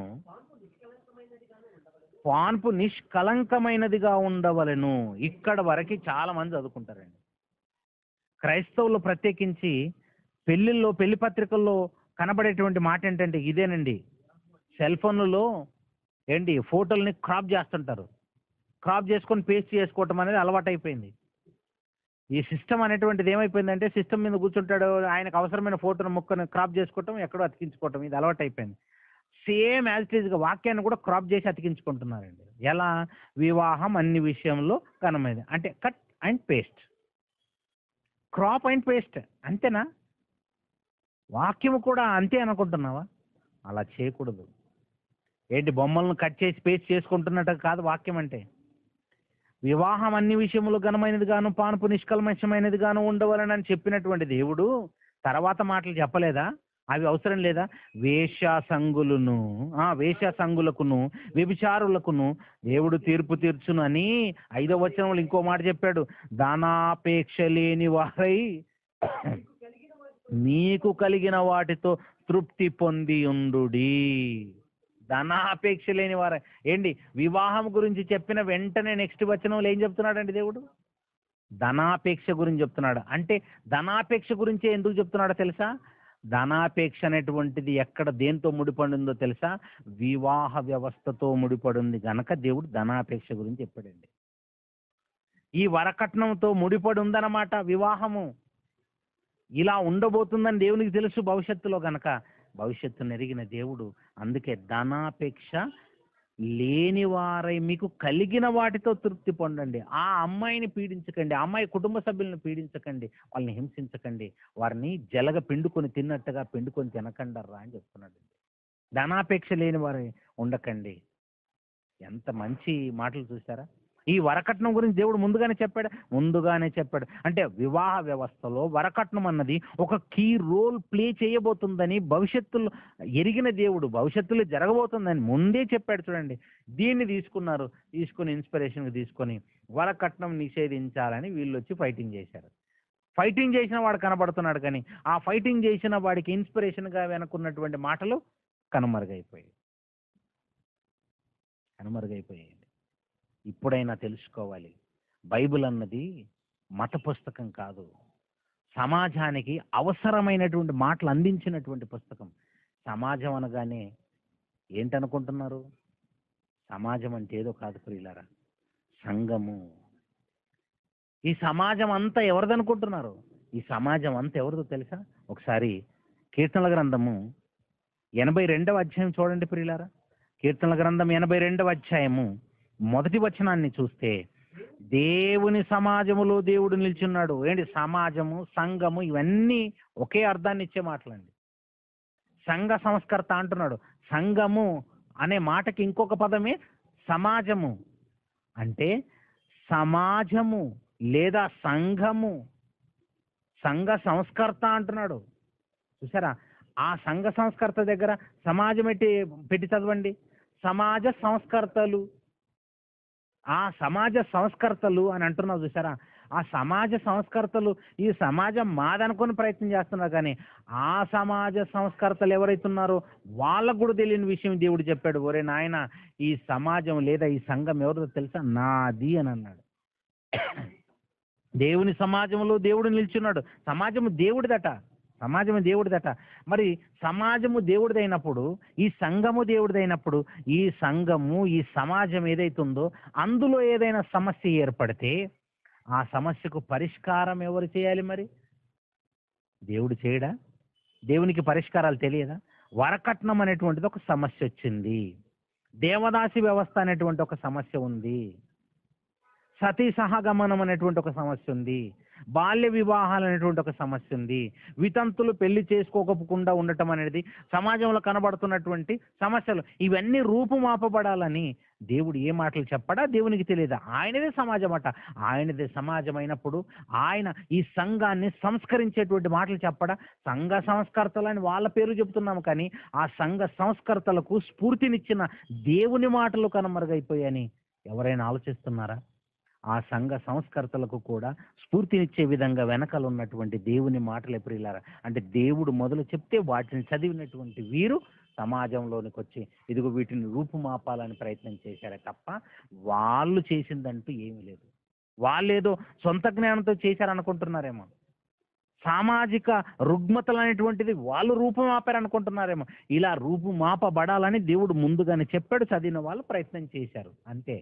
పాన్పు నిష్కలంకమైనదిగా ఉండవలెను ఇక్కడ వరకు చాలా మంది చదువుకుంటారండి క్రైస్తవులు ప్రత్యేకించి పెళ్లిల్లో పెళ్లి పత్రికల్లో కనబడేటువంటి మాట ఏంటంటే ఇదేనండి సెల్ ఫోన్లలో ఏంటి ఫోటోల్ని క్రాప్ చేస్తుంటారు క్రాప్ చేసుకొని పేస్ట్ చేసుకోవటం అనేది అలవాటైపోయింది ఈ సిస్టమ్ అనేటువంటిది ఏమైపోయిందంటే సిస్టమ్ మీద కూర్చుంటాడు ఆయనకు అవసరమైన ఫోటోను ముక్కను క్రాప్ చేసుకోవటం ఎక్కడో అతికించుకోవటం ఇది అలవాటైపోయింది సేమ్ యాజ్ గా వాక్యాన్ని కూడా క్రాప్ చేసి అతికించుకుంటున్నారండి ఎలా వివాహం అన్ని విషయంలో ఘనమైనది అంటే cut and paste crop and paste అంతేనా వాక్యము కూడా అంతే అనుకుంటున్నావా అలా చేయకూడదు ఏంటి బొమ్మలను కట్ చేసి పేస్ట్ చేసుకుంటున్నట్టు కాదు వాక్యం అంటే వివాహం అన్ని విషయములు ఘనమైనది గాను పానుపు నిష్కల్మషమైనది గాను ఉండవలనని చెప్పినటువంటి దేవుడు తర్వాత మాటలు చెప్పలేదా అవి అవసరం లేదా వేషాసంగులను ఆ వేషాసంగులకును వ్యభిచారులకును దేవుడు తీర్పు తీర్చును అని ఐదో వచనంలో ఇంకో మాట చెప్పాడు దానాపేక్ష లేని వారై మీకు కలిగిన వాటితో తృప్తి పొంది ఉండుడి ధనాపేక్ష లేని వారు ఏంటి వివాహం గురించి చెప్పిన వెంటనే నెక్స్ట్ వచనంలో ఏం చెప్తున్నాడండి దేవుడు ధనాపేక్ష గురించి చెప్తున్నాడు అంటే ధనాపేక్ష గురించి ఎందుకు చెప్తున్నాడో తెలుసా ధనాపేక్ష అనేటువంటిది ఎక్కడ దేంతో ముడిపడి ఉందో తెలుసా వివాహ వ్యవస్థతో ముడిపడి ఉంది గనక దేవుడు ధనాపేక్ష గురించి చెప్పాడండి ఈ వరకట్నంతో ముడిపడి ఉందన్నమాట వివాహము ఇలా ఉండబోతుందని దేవునికి తెలుసు భవిష్యత్తులో గనక భవిష్యత్తు ఎరిగిన దేవుడు అందుకే ధనాపేక్ష లేని వారై మీకు కలిగిన వాటితో తృప్తి పొందండి ఆ అమ్మాయిని పీడించకండి ఆ అమ్మాయి కుటుంబ సభ్యులను పీడించకండి వాళ్ళని హింసించకండి వారిని జలగ పిండుకొని తిన్నట్టుగా పిండుకొని తినకండర్రా అని చెప్తున్నాడు ధనాపేక్ష లేని వారై ఉండకండి ఎంత మంచి మాటలు చూసారా ఈ వరకట్నం గురించి దేవుడు ముందుగానే చెప్పాడు ముందుగానే చెప్పాడు అంటే వివాహ వ్యవస్థలో వరకట్నం అన్నది ఒక కీ రోల్ ప్లే చేయబోతుందని భవిష్యత్తులో ఎరిగిన దేవుడు భవిష్యత్తులో జరగబోతుందని ముందే చెప్పాడు చూడండి దీన్ని తీసుకున్నారు తీసుకుని ఇన్స్పిరేషన్గా తీసుకొని వరకట్నం నిషేధించాలని వీళ్ళు వచ్చి ఫైటింగ్ చేశారు ఫైటింగ్ చేసిన వాడు కనబడుతున్నాడు కానీ ఆ ఫైటింగ్ చేసిన వాడికి ఇన్స్పిరేషన్గా వెనుకున్నటువంటి మాటలు కనుమరుగైపోయాయి కనుమరుగైపోయాయి ఇప్పుడైనా తెలుసుకోవాలి బైబిల్ అన్నది మత పుస్తకం కాదు సమాజానికి అవసరమైనటువంటి మాటలు అందించినటువంటి పుస్తకం సమాజం అనగానే ఏంటనుకుంటున్నారు సమాజం అంటే ఏదో కాదు ప్రియులారా సంఘము ఈ సమాజం అంతా ఎవరిదనుకుంటున్నారు ఈ సమాజం అంతా ఎవరిదో తెలుసా ఒకసారి కీర్తనల గ్రంథము ఎనభై రెండవ అధ్యాయం చూడండి ప్రియులారా కీర్తనల గ్రంథం ఎనభై రెండవ అధ్యాయము మొదటి వచనాన్ని చూస్తే దేవుని సమాజములో దేవుడు నిల్చున్నాడు ఏంటి సమాజము సంఘము ఇవన్నీ ఒకే అర్థాన్ని ఇచ్చే మాటలండి సంఘ సంస్కర్త అంటున్నాడు సంఘము అనే మాటకి ఇంకొక పదమే సమాజము అంటే సమాజము లేదా సంఘము సంఘ సంస్కర్త అంటున్నాడు చూసారా ఆ సంఘ సంస్కర్త దగ్గర సమాజం పెట్టి పెట్టి చదవండి సమాజ సంస్కర్తలు ఆ సమాజ సంస్కర్తలు అని అంటున్నావు చూసారా ఆ సమాజ సంస్కర్తలు ఈ సమాజం మాదనుకొని ప్రయత్నం చేస్తున్నారు కానీ ఆ సమాజ సంస్కర్తలు ఎవరైతే ఉన్నారో వాళ్ళకు కూడా తెలియని విషయం దేవుడు చెప్పాడు ఒరే నాయన ఈ సమాజం లేదా ఈ సంఘం ఎవరిదో తెలుసా నాది అని అన్నాడు దేవుని సమాజంలో దేవుడు నిల్చున్నాడు సమాజము దేవుడిదట సమాజము దేవుడిదట మరి సమాజము దేవుడిదైనప్పుడు ఈ సంఘము దేవుడిదైనప్పుడు ఈ సంఘము ఈ సమాజం ఏదైతుందో అందులో ఏదైనా సమస్య ఏర్పడితే ఆ సమస్యకు పరిష్కారం ఎవరు చేయాలి మరి దేవుడు చేయడా దేవునికి పరిష్కారాలు తెలియదా వరకట్నం అనేటువంటిది ఒక సమస్య వచ్చింది దేవదాసి వ్యవస్థ అనేటువంటి ఒక సమస్య ఉంది సతీ సహగమనం అనేటువంటి ఒక సమస్య ఉంది బాల్య వివాహాలు అనేటువంటి ఒక సమస్య ఉంది వితంతులు పెళ్లి చేసుకోకుండా ఉండటం అనేది సమాజంలో కనబడుతున్నటువంటి సమస్యలు ఇవన్నీ రూపుమాపబడాలని దేవుడు ఏ మాటలు చెప్పడా దేవునికి తెలియదు ఆయనదే సమాజం అట ఆయనదే సమాజం అయినప్పుడు ఆయన ఈ సంఘాన్ని సంస్కరించేటువంటి మాటలు చెప్పడా సంఘ సంస్కర్తలని వాళ్ళ పేరు చెబుతున్నాము కానీ ఆ సంఘ సంస్కర్తలకు స్ఫూర్తినిచ్చిన దేవుని మాటలు కనుమరుగైపోయాయని ఎవరైనా ఆలోచిస్తున్నారా ఆ సంఘ సంస్కర్తలకు కూడా స్ఫూర్తినిచ్చే విధంగా వెనకాల ఉన్నటువంటి దేవుని మాటలు ఎప్పుడు అంటే దేవుడు మొదలు చెప్తే వాటిని చదివినటువంటి వీరు సమాజంలోనికి వచ్చి ఇదిగో వీటిని రూపుమాపాలని ప్రయత్నం చేశారే తప్ప వాళ్ళు చేసిందంటూ ఏమీ లేదు వాళ్ళేదో సొంత జ్ఞానంతో చేశారనుకుంటున్నారేమో సామాజిక రుగ్మతలు అనేటువంటిది వాళ్ళు రూపుమాపారు అనుకుంటున్నారేమో ఇలా రూపుమాపబడాలని దేవుడు ముందుగానే చెప్పాడు చదివిన వాళ్ళు ప్రయత్నం చేశారు అంతే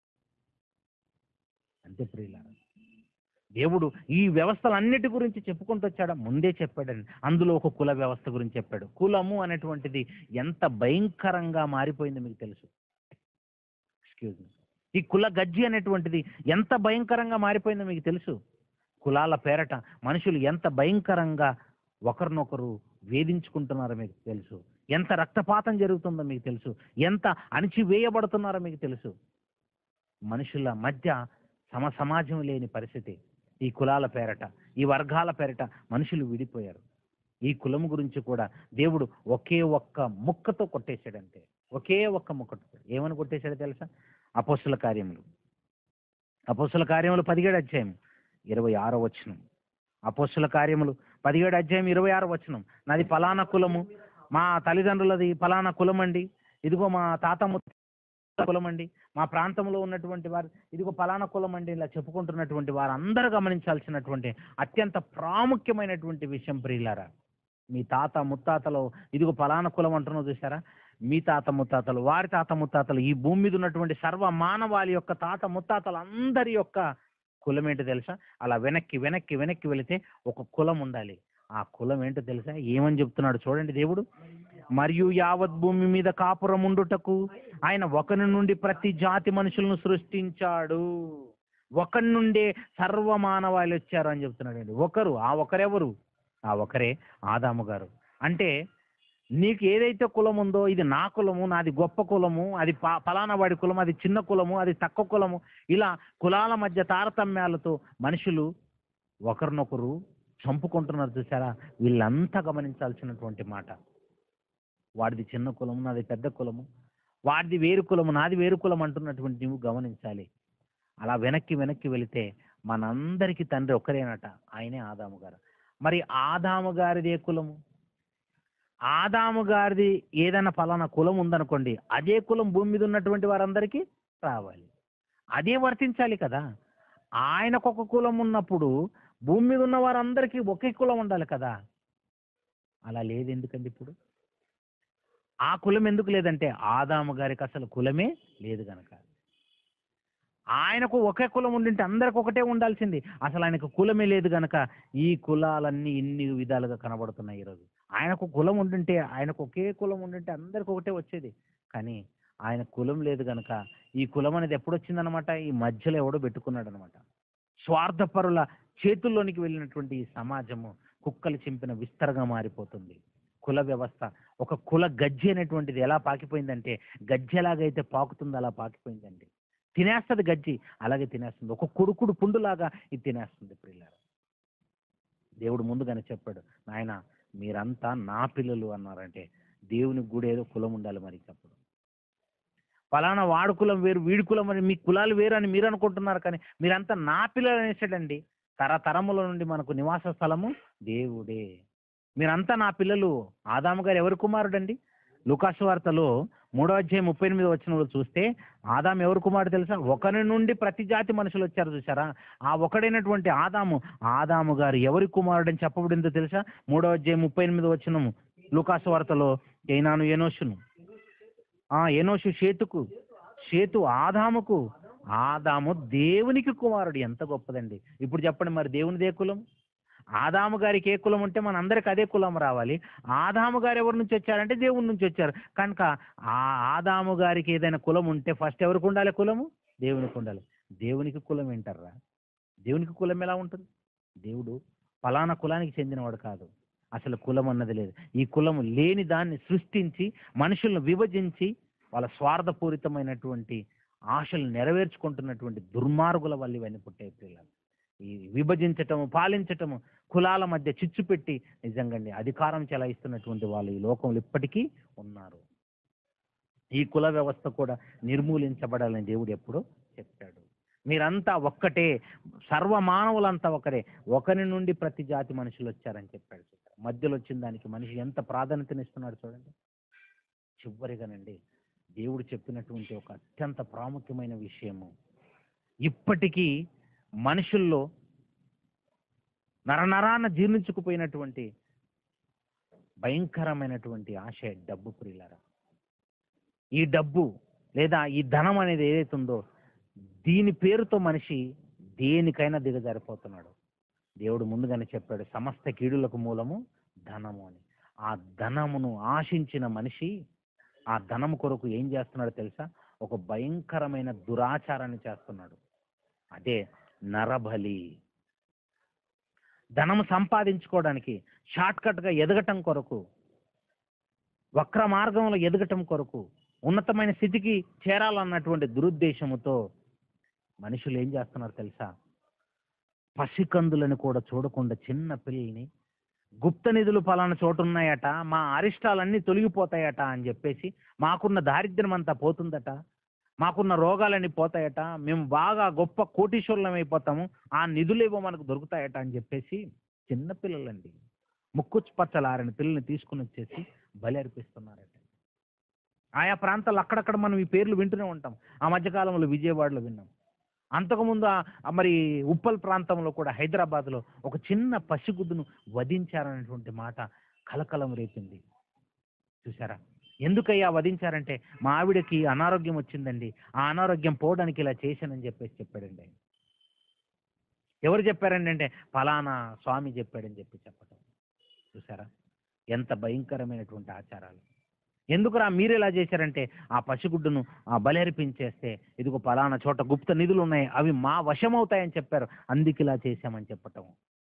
అంతే ప్రియులారా దేవుడు ఈ వ్యవస్థలన్నిటి గురించి చెప్పుకుంటూ వచ్చాడా ముందే చెప్పాడండి అందులో ఒక కుల వ్యవస్థ గురించి చెప్పాడు కులము అనేటువంటిది ఎంత భయంకరంగా మారిపోయిందో మీకు తెలుసు ఎక్స్క్యూజ్ మీ ఈ కుల గజ్జి అనేటువంటిది ఎంత భయంకరంగా మారిపోయిందో మీకు తెలుసు కులాల పేరట మనుషులు ఎంత భయంకరంగా ఒకరినొకరు వేధించుకుంటున్నారో మీకు తెలుసు ఎంత రక్తపాతం జరుగుతుందో మీకు తెలుసు ఎంత అణిచివేయబడుతున్నారో మీకు తెలుసు మనుషుల మధ్య సమ సమాజం లేని పరిస్థితి ఈ కులాల పేరట ఈ వర్గాల పేరట మనుషులు విడిపోయారు ఈ కులం గురించి కూడా దేవుడు ఒకే ఒక్క ముక్కతో కొట్టేశాడంతే ఒకే ఒక్క ముక్కతో ఏమని కొట్టేశాడో తెలుసా అపోస్తుల కార్యములు అపోస్తుల కార్యములు పదిహేడు అధ్యాయం ఇరవై ఆరో వచనం అపోస్తుల కార్యములు పదిహేడు అధ్యాయం ఇరవై ఆరో వచనం నాది ఫలానా కులము మా తల్లిదండ్రులది ఫలానా కులం అండి ఇదిగో మా తాత ముత్తాత కులం అండి మా ప్రాంతంలో ఉన్నటువంటి వారు ఇదిగో ఫలానా కులం అండి ఇలా చెప్పుకుంటున్నటువంటి వారు అందరూ గమనించాల్సినటువంటి అత్యంత ప్రాముఖ్యమైనటువంటి విషయం ప్రియులారా మీ తాత ముత్తాతలో ఇదిగో ఫలానా కులం అంటున్నావు చూసారా మీ తాత ముత్తాతలు వారి తాత ముత్తాతలు ఈ భూమి మీద ఉన్నటువంటి సర్వ మానవాళి యొక్క తాత ముత్తాతలు అందరి యొక్క కులం ఏంటో తెలుసా అలా వెనక్కి వెనక్కి వెనక్కి వెళితే ఒక కులం ఉండాలి ఆ కులం ఏంటో తెలుసా ఏమని చెప్తున్నాడు చూడండి దేవుడు మరియు యావత్ భూమి మీద కాపురం ఉండుటకు ఆయన ఒకరి నుండి ప్రతి జాతి మనుషులను సృష్టించాడు ఒకరి నుండే సర్వ మానవాళి వచ్చారు అని చెప్తున్నాడు అండి ఒకరు ఆ ఒకరెవరు ఆ ఒకరే ఆదాము గారు అంటే నీకు ఏదైతే కులం ఉందో ఇది నా కులము నాది గొప్ప కులము అది ప ఫలానా వాడి కులం అది చిన్న కులము అది తక్కువ కులము ఇలా కులాల మధ్య తారతమ్యాలతో మనుషులు ఒకరినొకరు చంపుకుంటున్నారు చూసారా వీళ్ళంతా గమనించాల్సినటువంటి మాట వాడిది చిన్న కులము నాది పెద్ద కులము వాడిది వేరు కులము నాది వేరు కులం అంటున్నటువంటి నువ్వు గమనించాలి అలా వెనక్కి వెనక్కి వెళితే మనందరికీ తండ్రి ఒక్కరేనట ఆయనే ఆదాము గారు మరి ఆదాము గారిది ఏ కులము ఆదాము గారిది ఏదైనా ఫలానా కులం ఉందనుకోండి అదే కులం భూమి మీద ఉన్నటువంటి వారందరికీ రావాలి అదే వర్తించాలి కదా ఆయనకు ఒక కులం ఉన్నప్పుడు భూమి మీద ఉన్న వారందరికీ ఒకే కులం ఉండాలి కదా అలా లేదు ఎందుకండి ఇప్పుడు ఆ కులం ఎందుకు లేదంటే ఆదాము గారికి అసలు కులమే లేదు గనక ఆయనకు ఒకే కులం ఉండింటే అందరికి ఒకటే ఉండాల్సింది అసలు ఆయనకు కులమే లేదు గనక ఈ కులాలన్నీ ఇన్ని విధాలుగా కనబడుతున్నాయి ఈరోజు ఆయనకు కులం ఉండుంటే ఆయనకు ఒకే కులం ఉండుంటే అందరికి ఒకటే వచ్చేది కానీ ఆయన కులం లేదు గనక ఈ కులం అనేది ఎప్పుడు వచ్చిందనమాట ఈ మధ్యలో ఎవడో పెట్టుకున్నాడు అనమాట స్వార్థపరుల చేతుల్లోనికి వెళ్ళినటువంటి ఈ సమాజము కుక్కలు చింపిన విస్తరగా మారిపోతుంది కుల వ్యవస్థ ఒక కుల గజ్జి అనేటువంటిది ఎలా పాకిపోయిందంటే గజ్జి ఎలాగైతే పాకుతుందో అలా పాకిపోయిందండి తినేస్తుంది గజ్జి అలాగే తినేస్తుంది ఒక కుడుకుడు పుండులాగా ఇది తినేస్తుంది ప్రియులారా దేవుడు ముందుగానే చెప్పాడు నాయన మీరంతా నా పిల్లలు అన్నారంటే దేవునికి కూడా ఏదో కులం ఉండాలి మరి అప్పుడు ఫలానా వాడు కులం వేరు వీడి కులం అని మీ కులాలు వేరు అని మీరు అనుకుంటున్నారు కానీ మీరంతా నా పిల్లలు అనేసాడండి తరతరముల నుండి మనకు నివాస స్థలము దేవుడే మీరంతా నా పిల్లలు ఆదాము గారు ఎవరి కుమారుడండి లుకాసు వార్తలో మూడో అధ్యాయం ముప్పై ఎనిమిది వచ్చినప్పుడు చూస్తే ఆదాం ఎవరు కుమారుడు తెలుసా ఒకరి నుండి ప్రతి జాతి మనుషులు వచ్చారు చూసారా ఆ ఒకడైనటువంటి ఆదాము ఆదాము గారు ఎవరి కుమారుడని చెప్పబడిందో తెలుసా మూడో అధ్యాయం ముప్పై ఎనిమిది వచ్చినము లుకాసు వార్తలో ఏనాను ఎనోషును ఆ ఎనోషు షేతుకు షేతు ఆదాముకు ఆదాము దేవునికి కుమారుడు ఎంత గొప్పదండి ఇప్పుడు చెప్పండి మరి దేవునిదే కులం ఆదాము గారికి ఏ కులం ఉంటే మన అందరికి అదే కులం రావాలి ఆదాము గారు ఎవరి నుంచి వచ్చారంటే దేవుని నుంచి వచ్చారు కనుక ఆ ఆదాము గారికి ఏదైనా కులం ఉంటే ఫస్ట్ ఎవరికి ఉండాలి కులము దేవునికి ఉండాలి దేవునికి కులం ఏంటారా దేవునికి కులం ఎలా ఉంటుంది దేవుడు ఫలానా కులానికి చెందినవాడు కాదు అసలు కులం అన్నది లేదు ఈ కులం లేని దాన్ని సృష్టించి మనుషులను విభజించి వాళ్ళ స్వార్థపూరితమైనటువంటి ఆశలు నెరవేర్చుకుంటున్నటువంటి దుర్మార్గుల వల్ల ఇవన్నీ పుట్టాయి పిల్లలు ఈ విభజించటము పాలించటము కులాల మధ్య చిచ్చు పెట్టి నిజంగా అధికారం చెలాయిస్తున్నటువంటి వాళ్ళు ఈ లోకంలో ఇప్పటికీ ఉన్నారు ఈ కుల వ్యవస్థ కూడా నిర్మూలించబడాలని దేవుడు ఎప్పుడో చెప్పాడు మీరంతా ఒక్కటే సర్వ మానవులంతా ఒకరే ఒకరి నుండి ప్రతి జాతి మనుషులు వచ్చారని చెప్పాడు చూసారా? మధ్యలో వచ్చిన దానికి మనిషి ఎంత ప్రాధాన్యతనిస్తున్నాడు చూడండి చివరిగానండి దేవుడు చెప్పినటువంటి ఒక అత్యంత ప్రాముఖ్యమైన విషయము ఇప్పటికీ మనుషుల్లో నరనరాన జీర్ణించుకుపోయినటువంటి భయంకరమైనటువంటి ఆశ డబ్బు ప్రియులరా ఈ డబ్బు లేదా ఈ ధనం అనేది ఏదైతే ఉందో దీని పేరుతో మనిషి దేనికైనా దిగజారిపోతున్నాడు దేవుడు ముందుగానే చెప్పాడు సమస్త కీడులకు మూలము ధనము అని ఆ ధనమును ఆశించిన మనిషి ఆ ధనము కొరకు ఏం చేస్తున్నాడో తెలుసా ఒక భయంకరమైన దురాచారాన్ని చేస్తున్నాడు అదే నరబలి ధనము సంపాదించుకోవడానికి షార్ట్ కట్గా ఎదగటం కొరకు వక్ర మార్గంలో ఎదగటం కొరకు ఉన్నతమైన స్థితికి చేరాలన్నటువంటి దురుద్దేశముతో మనుషులు ఏం చేస్తున్నారు తెలుసా పసికందులను కూడా చూడకుండా చిన్న పిల్లల్ని గుప్త నిధులు పలానా చోటు ఉన్నాయట మా అరిష్టాలన్నీ తొలగిపోతాయట అని చెప్పేసి మాకున్న దారిద్ర్యం అంతా పోతుందట మాకున్న రోగాలన్నీ పోతాయట మేము బాగా గొప్ప కోటీశ్వరులం అయిపోతాము ఆ నిధులేవో మనకు దొరుకుతాయట అని చెప్పేసి చిన్న పిల్లలండి ముక్కు పచ్చలారని పిల్లల్ని తీసుకుని వచ్చేసి బలి అర్పిస్తున్నారట ఆయా ప్రాంతాల్లో అక్కడక్కడ మనం ఈ పేర్లు వింటూనే ఉంటాం ఆ మధ్యకాలంలో విజయవాడలో విన్నాం అంతకుముందు ఆ- ఆ మరి ఉప్పల్ ప్రాంతంలో కూడా హైదరాబాద్లో ఒక చిన్న పసిగుడ్డును వధించారనేటువంటి మాట కలకలం రేపింది చూసారా ఎందుకయ్యా వధించారంటే మా ఆవిడకి అనారోగ్యం వచ్చిందండి ఆ అనారోగ్యం పోవడానికి ఇలా చేశానని చెప్పేసి చెప్పాడండి ఆయన ఎవరు చెప్పారండి అంటే ఫలానా స్వామి చెప్పాడని చెప్పి చెప్పటం చూసారా ఎంత భయంకరమైనటువంటి ఆచారాలు ఎందుకురా మీరు ఎలా చేశారంటే ఆ పసిగుడ్డును ఆ బలర్పించేస్తే ఇదిగో పలానా చోట గుప్త నిధులు ఉన్నాయి అవి మా వశమవుతాయని చెప్పారు అందుకు ఇలా చేశామని చెప్పటం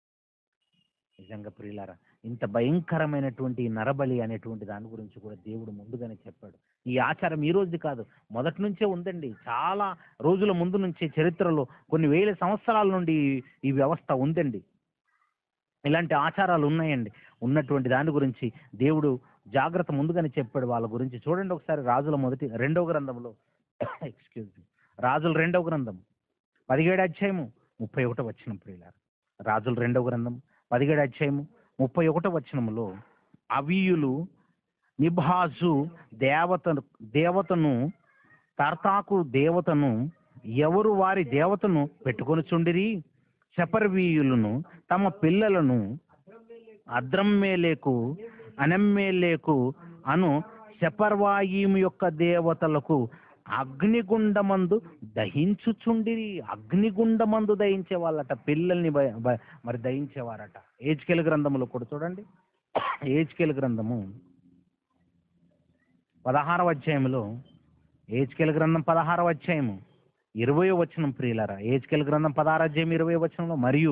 నిజంగా ప్రియులారా ఇంత భయంకరమైనటువంటి ఈ నరబలి అనేటువంటి దాని గురించి కూడా దేవుడు ముందుగానే చెప్పాడు ఈ ఆచారం ఈ రోజు కాదు మొదటి నుంచే ఉందండి చాలా రోజుల ముందు నుంచే చరిత్రలో కొన్ని వేల సంవత్సరాల నుండి ఈ- ఈ వ్యవస్థ ఉందండి ఇలాంటి ఆచారాలు ఉన్నాయండి ఉన్నటువంటి దాని గురించి దేవుడు జాగ్రత్త ముందుగానే చెప్పాడు వాళ్ళ గురించి చూడండి ఒకసారి రాజుల మొదటి రెండవ గ్రంథంలో ఎక్స్క్యూజ్ మీ రాజుల రెండవ గ్రంథం పదిహేడు అధ్యాయము ముప్పై ఒకటో వచ్చిన ప్రియులారు రాజుల రెండవ గ్రంథం పదిహేడు అధ్యాయము ముప్పై ఒకటో వచనములో అవియులు నిభాజు దేవతను దేవతను తర్తాకు దేవతను ఎవరు వారి దేవతను పెట్టుకొని చుండిరి శపర్వీయులను తమ పిల్లలను అద్రమ్మేలేకు అనమ్మేలేకు అను శపర్వాయిము యొక్క దేవతలకు అగ్నిగుండమందు దహించుచుండిరి అగ్నిగుండమందు దహించే వాళ్ళట పిల్లల్ని భయ- భయ- మరి దహించేవారట ఏజ్కేల్ గ్రంథములో కూడా చూడండి ఏజ్కేల్ గ్రంథము పదహారవ అధ్యాయంలో ఏజ్కేల్ గ్రంథం పదహారవ అధ్యాయము ఇరవయో వచనం ప్రియులరా ఏజ్కేల్ గ్రంథం పదహారు అధ్యాయం ఇరవై వచనంలో మరియు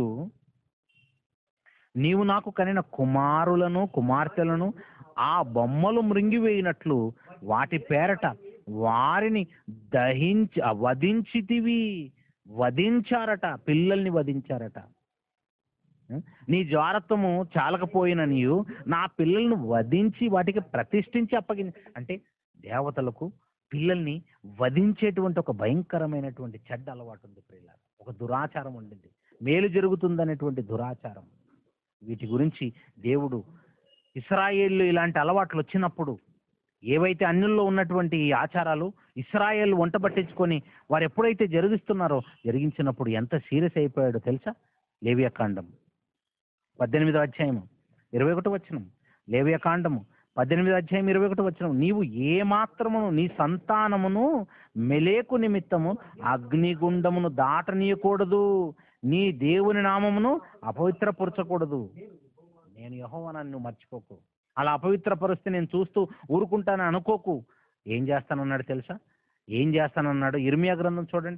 నీవు నాకు కనిన కుమారులను కుమార్తెలను ఆ బొమ్మలు మృంగివేయినట్లు వాటి పేరట వారిని దహించి ఆ, వధించితివి వధించారట పిల్లల్ని వధించారట ఉం? నీ జారత్వము చాలకపోయిన నీవు నా పిల్లల్ని వధించి వాటికి ప్రతిష్ఠించి అప్పగించి అంటే దేవతలకు పిల్లల్ని వధించేటువంటి ఒక భయంకరమైనటువంటి చెడ్డ అలవాటు ఉంది పిల్లల ఒక దురాచారం ఉండింది మేలు జరుగుతుందనేటువంటి దురాచారం వీటి గురించి దేవుడు ఇస్రాయేళ్ళు ఇలాంటి అలవాట్లు వచ్చినప్పుడు ఏవైతే అన్యుల్లో ఉన్నటువంటి ఈ ఆచారాలు ఇస్రాయేల్ వంట పట్టించుకొని వారు ఎప్పుడైతే జరిగిస్తున్నారో జరిగించినప్పుడు ఎంత సీరియస్ అయిపోయాడో తెలుసా లేవియా కాండం పద్దెనిమిదో అధ్యాయము ఇరవై ఒకటి వచ్చినం లేవియా కాండము పద్దెనిమిది అధ్యాయం ఇరవై ఒకటి వచ్చిన నీవు ఏ మాత్రమును నీ సంతానమును మెలేకు నిమిత్తము అగ్నిగుండమును దాటనీయకూడదు నీ దేవుని నామమును అపవిత్రపరచకూడదు నేను యహోవనాన్ని నువ్వు మర్చిపోకు అలా అపవిత్రపరిస్తే నేను చూస్తూ ఊరుకుంటాను అనుకోకు ఏం చేస్తానన్నాడు తెలుసా ఏం చేస్తానన్నాడు ఇర్మియా గ్రంథం చూడండి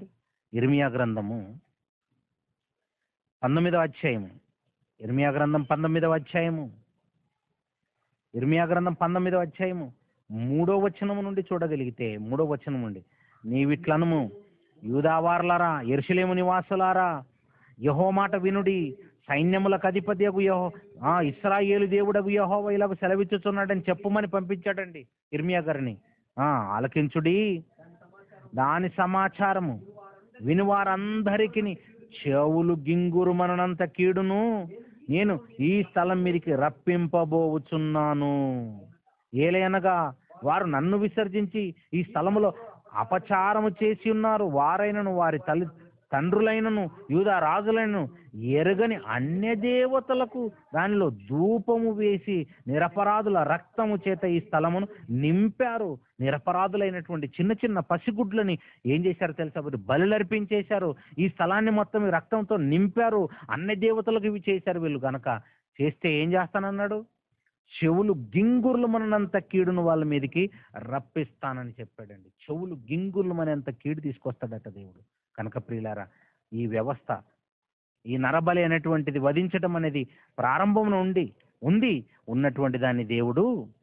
ఇర్మియా గ్రంథము పంతొమ్మిదవ అధ్యాయము ఇర్మియా గ్రంథం పంతొమ్మిదవ అధ్యాయము ఇర్మియా గ్రంథం పంతొమ్మిదవ అధ్యాయము మూడో వచనము నుండి చూడగలిగితే మూడో వచనం నుండి నీవిట్లనుము యూదావార్లారా ఎరుసలేము నివాసులారా యహో మాట వినుడి సైన్యములకు అధిపతియగు యహో ఆ ఇస్రాయేలు దేవుడగు యహో ఇలాగ సెలవిచ్చుచున్నాడని చెప్పుమని పంపించాడండి ఇర్మియా గారిని ఆ ఆలకించుడి దాని సమాచారము వినువారందరికి చెవులు గింగురుమనంత కీడును నేను ఈ స్థలం మీదకి రప్పింపబోవుచున్నాను ఏలయనగా వారు నన్ను విసర్జించి ఈ స్థలములో అపచారము చేసి ఉన్నారు వారైనను వారి తల్లి తండ్రులైనను యూదా రాజులైనను ఎరగని అన్య దేవతలకు దానిలో ధూపము వేసి నిరపరాధుల రక్తము చేత ఈ స్థలమును నింపారు నిరపరాధులైనటువంటి చిన్న చిన్న పసిగుడ్లని ఏం చేశారు తెలుసా వీరు బలులర్పించేశారు ఈ స్థలాన్ని మొత్తం ఈ రక్తంతో నింపారు అన్య దేవతలకు ఇవి చేశారు వీళ్ళు గనక చేస్తే ఏం చేస్తానన్నాడు చెవులు గింగుర్లు మనంత కీడును వాళ్ళ మీదకి రప్పిస్తానని చెప్పాడండి చెవులు గింగుర్లు మనంత కీడు తీసుకొస్తాడట దేవుడు కనుక ప్రియులారా ఈ వ్యవస్థ ఈ నరబలి అనేటువంటిది వధించడం అనేది ప్రారంభం నుండి ఉంది ఉన్నటువంటి దాన్ని దేవుడు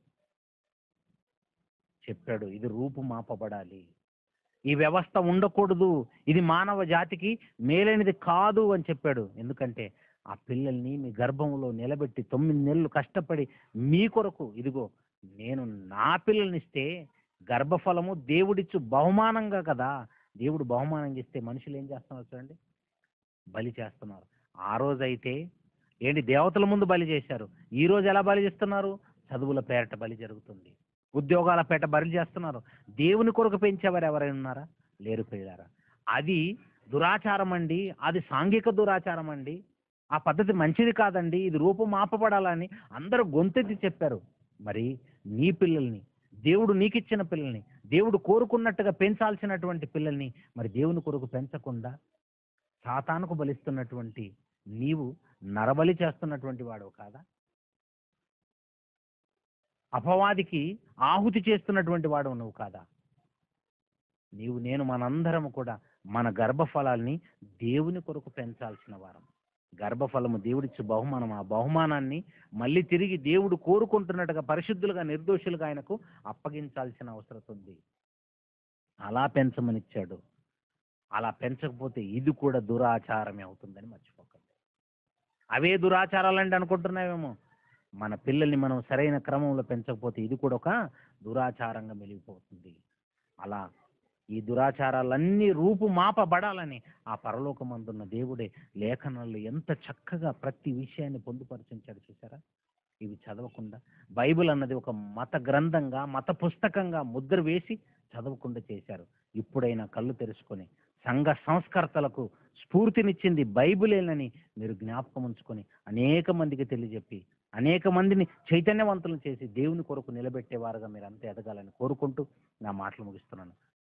చెప్పాడు ఇది రూపుమాపబడాలి ఈ వ్యవస్థ ఉండకూడదు ఇది మానవ జాతికి మేలైనది కాదు అని చెప్పాడు ఎందుకంటే ఆ పిల్లల్ని మీ గర్భంలో నిలబెట్టి తొమ్మిది నెలలు కష్టపడి మీ కొరకు ఇదిగో నేను నా పిల్లల్ని ఇస్తే గర్భఫలము దేవుడిచ్చు బహుమానంగా కదా దేవుడు బహుమానం చేస్తే మనుషులు ఏం చేస్తున్నారు చూడండి బలి చేస్తున్నారు ఆ రోజైతే ఏంటి దేవతల ముందు బలి చేశారు ఈ రోజు ఎలా బలి చేస్తున్నారు చదువుల పేరట బలి జరుగుతుంది ఉద్యోగాల పేట బలి చేస్తున్నారు దేవుని కొరకు పెంచేవారు ఎవరైనా ఉన్నారా లేరు ప్రియులారా అది దురాచారం అండి అది సాంఘిక దురాచారం అండి ఆ పద్ధతి మంచిది కాదండి ఇది రూపం ఆపబడాలని అందరూ గొంతెత్తి చెప్పారు మరి నీ పిల్లల్ని దేవుడు నీకిచ్చిన పిల్లల్ని దేవుడు కోరుకున్నట్టుగా పెంచాల్సినటువంటి పిల్లల్ని మరి దేవుని కొరకు పెంచకుండా సాతానుకు బలిస్తున్నటువంటి నీవు నరబలి చేస్తున్నటువంటి వాడు కాదా అపవాదికి ఆహుతి చేస్తున్నటువంటి వాడు నువ్వు కాదా నీవు నేను మనందరం కూడా మన గర్భఫలాల్ని దేవుని కొరకు పెంచాల్సిన వారం గర్భఫలము దేవుడిచ్చు బహుమానం ఆ బహుమానాన్ని మళ్ళీ తిరిగి దేవుడు కోరుకుంటున్నట్టుగా పరిశుద్ధులుగా నిర్దోషులుగా ఆయనకు అప్పగించాల్సిన అవసరం ఉంది అలా పెంచమనిచ్చాడు అలా పెంచకపోతే ఇది కూడా దురాచారమే అవుతుందని మర్చిపోకండి అవే దురాచారాలండి అనుకుంటున్నావేమో మన పిల్లల్ని మనం సరైన క్రమంలో పెంచకపోతే ఇది కూడా ఒక దురాచారంగా మెలిగిపోతుంది అలా ఈ దురాచారాలన్నీ రూపుమాపబడాలని ఆ పరలోకమందున్న దేవుడే లేఖనాల్లో ఎంత చక్కగా ప్రతి విషయాన్ని పొందుపరిచించాడు చూసారా ఇవి చదవకుండా బైబిల్ అన్నది ఒక మత గ్రంథంగా మత పుస్తకంగా ముద్ర వేసి చదవకుండా చేశారు ఇప్పుడైనా కళ్ళు తెరుచుకొని సంఘ సంస్కర్తలకు స్ఫూర్తినిచ్చింది బైబిలేనని మీరు జ్ఞాపకం ఉంచుకొని అనేక మందికి తెలియజెప్పి అనేక మందిని చైతన్యవంతులను చేసి దేవుని కొరకు నిలబెట్టేవారుగా మీరు అంతా ఎదగాలని కోరుకుంటూ నా మాటలు ముగిస్తున్నాను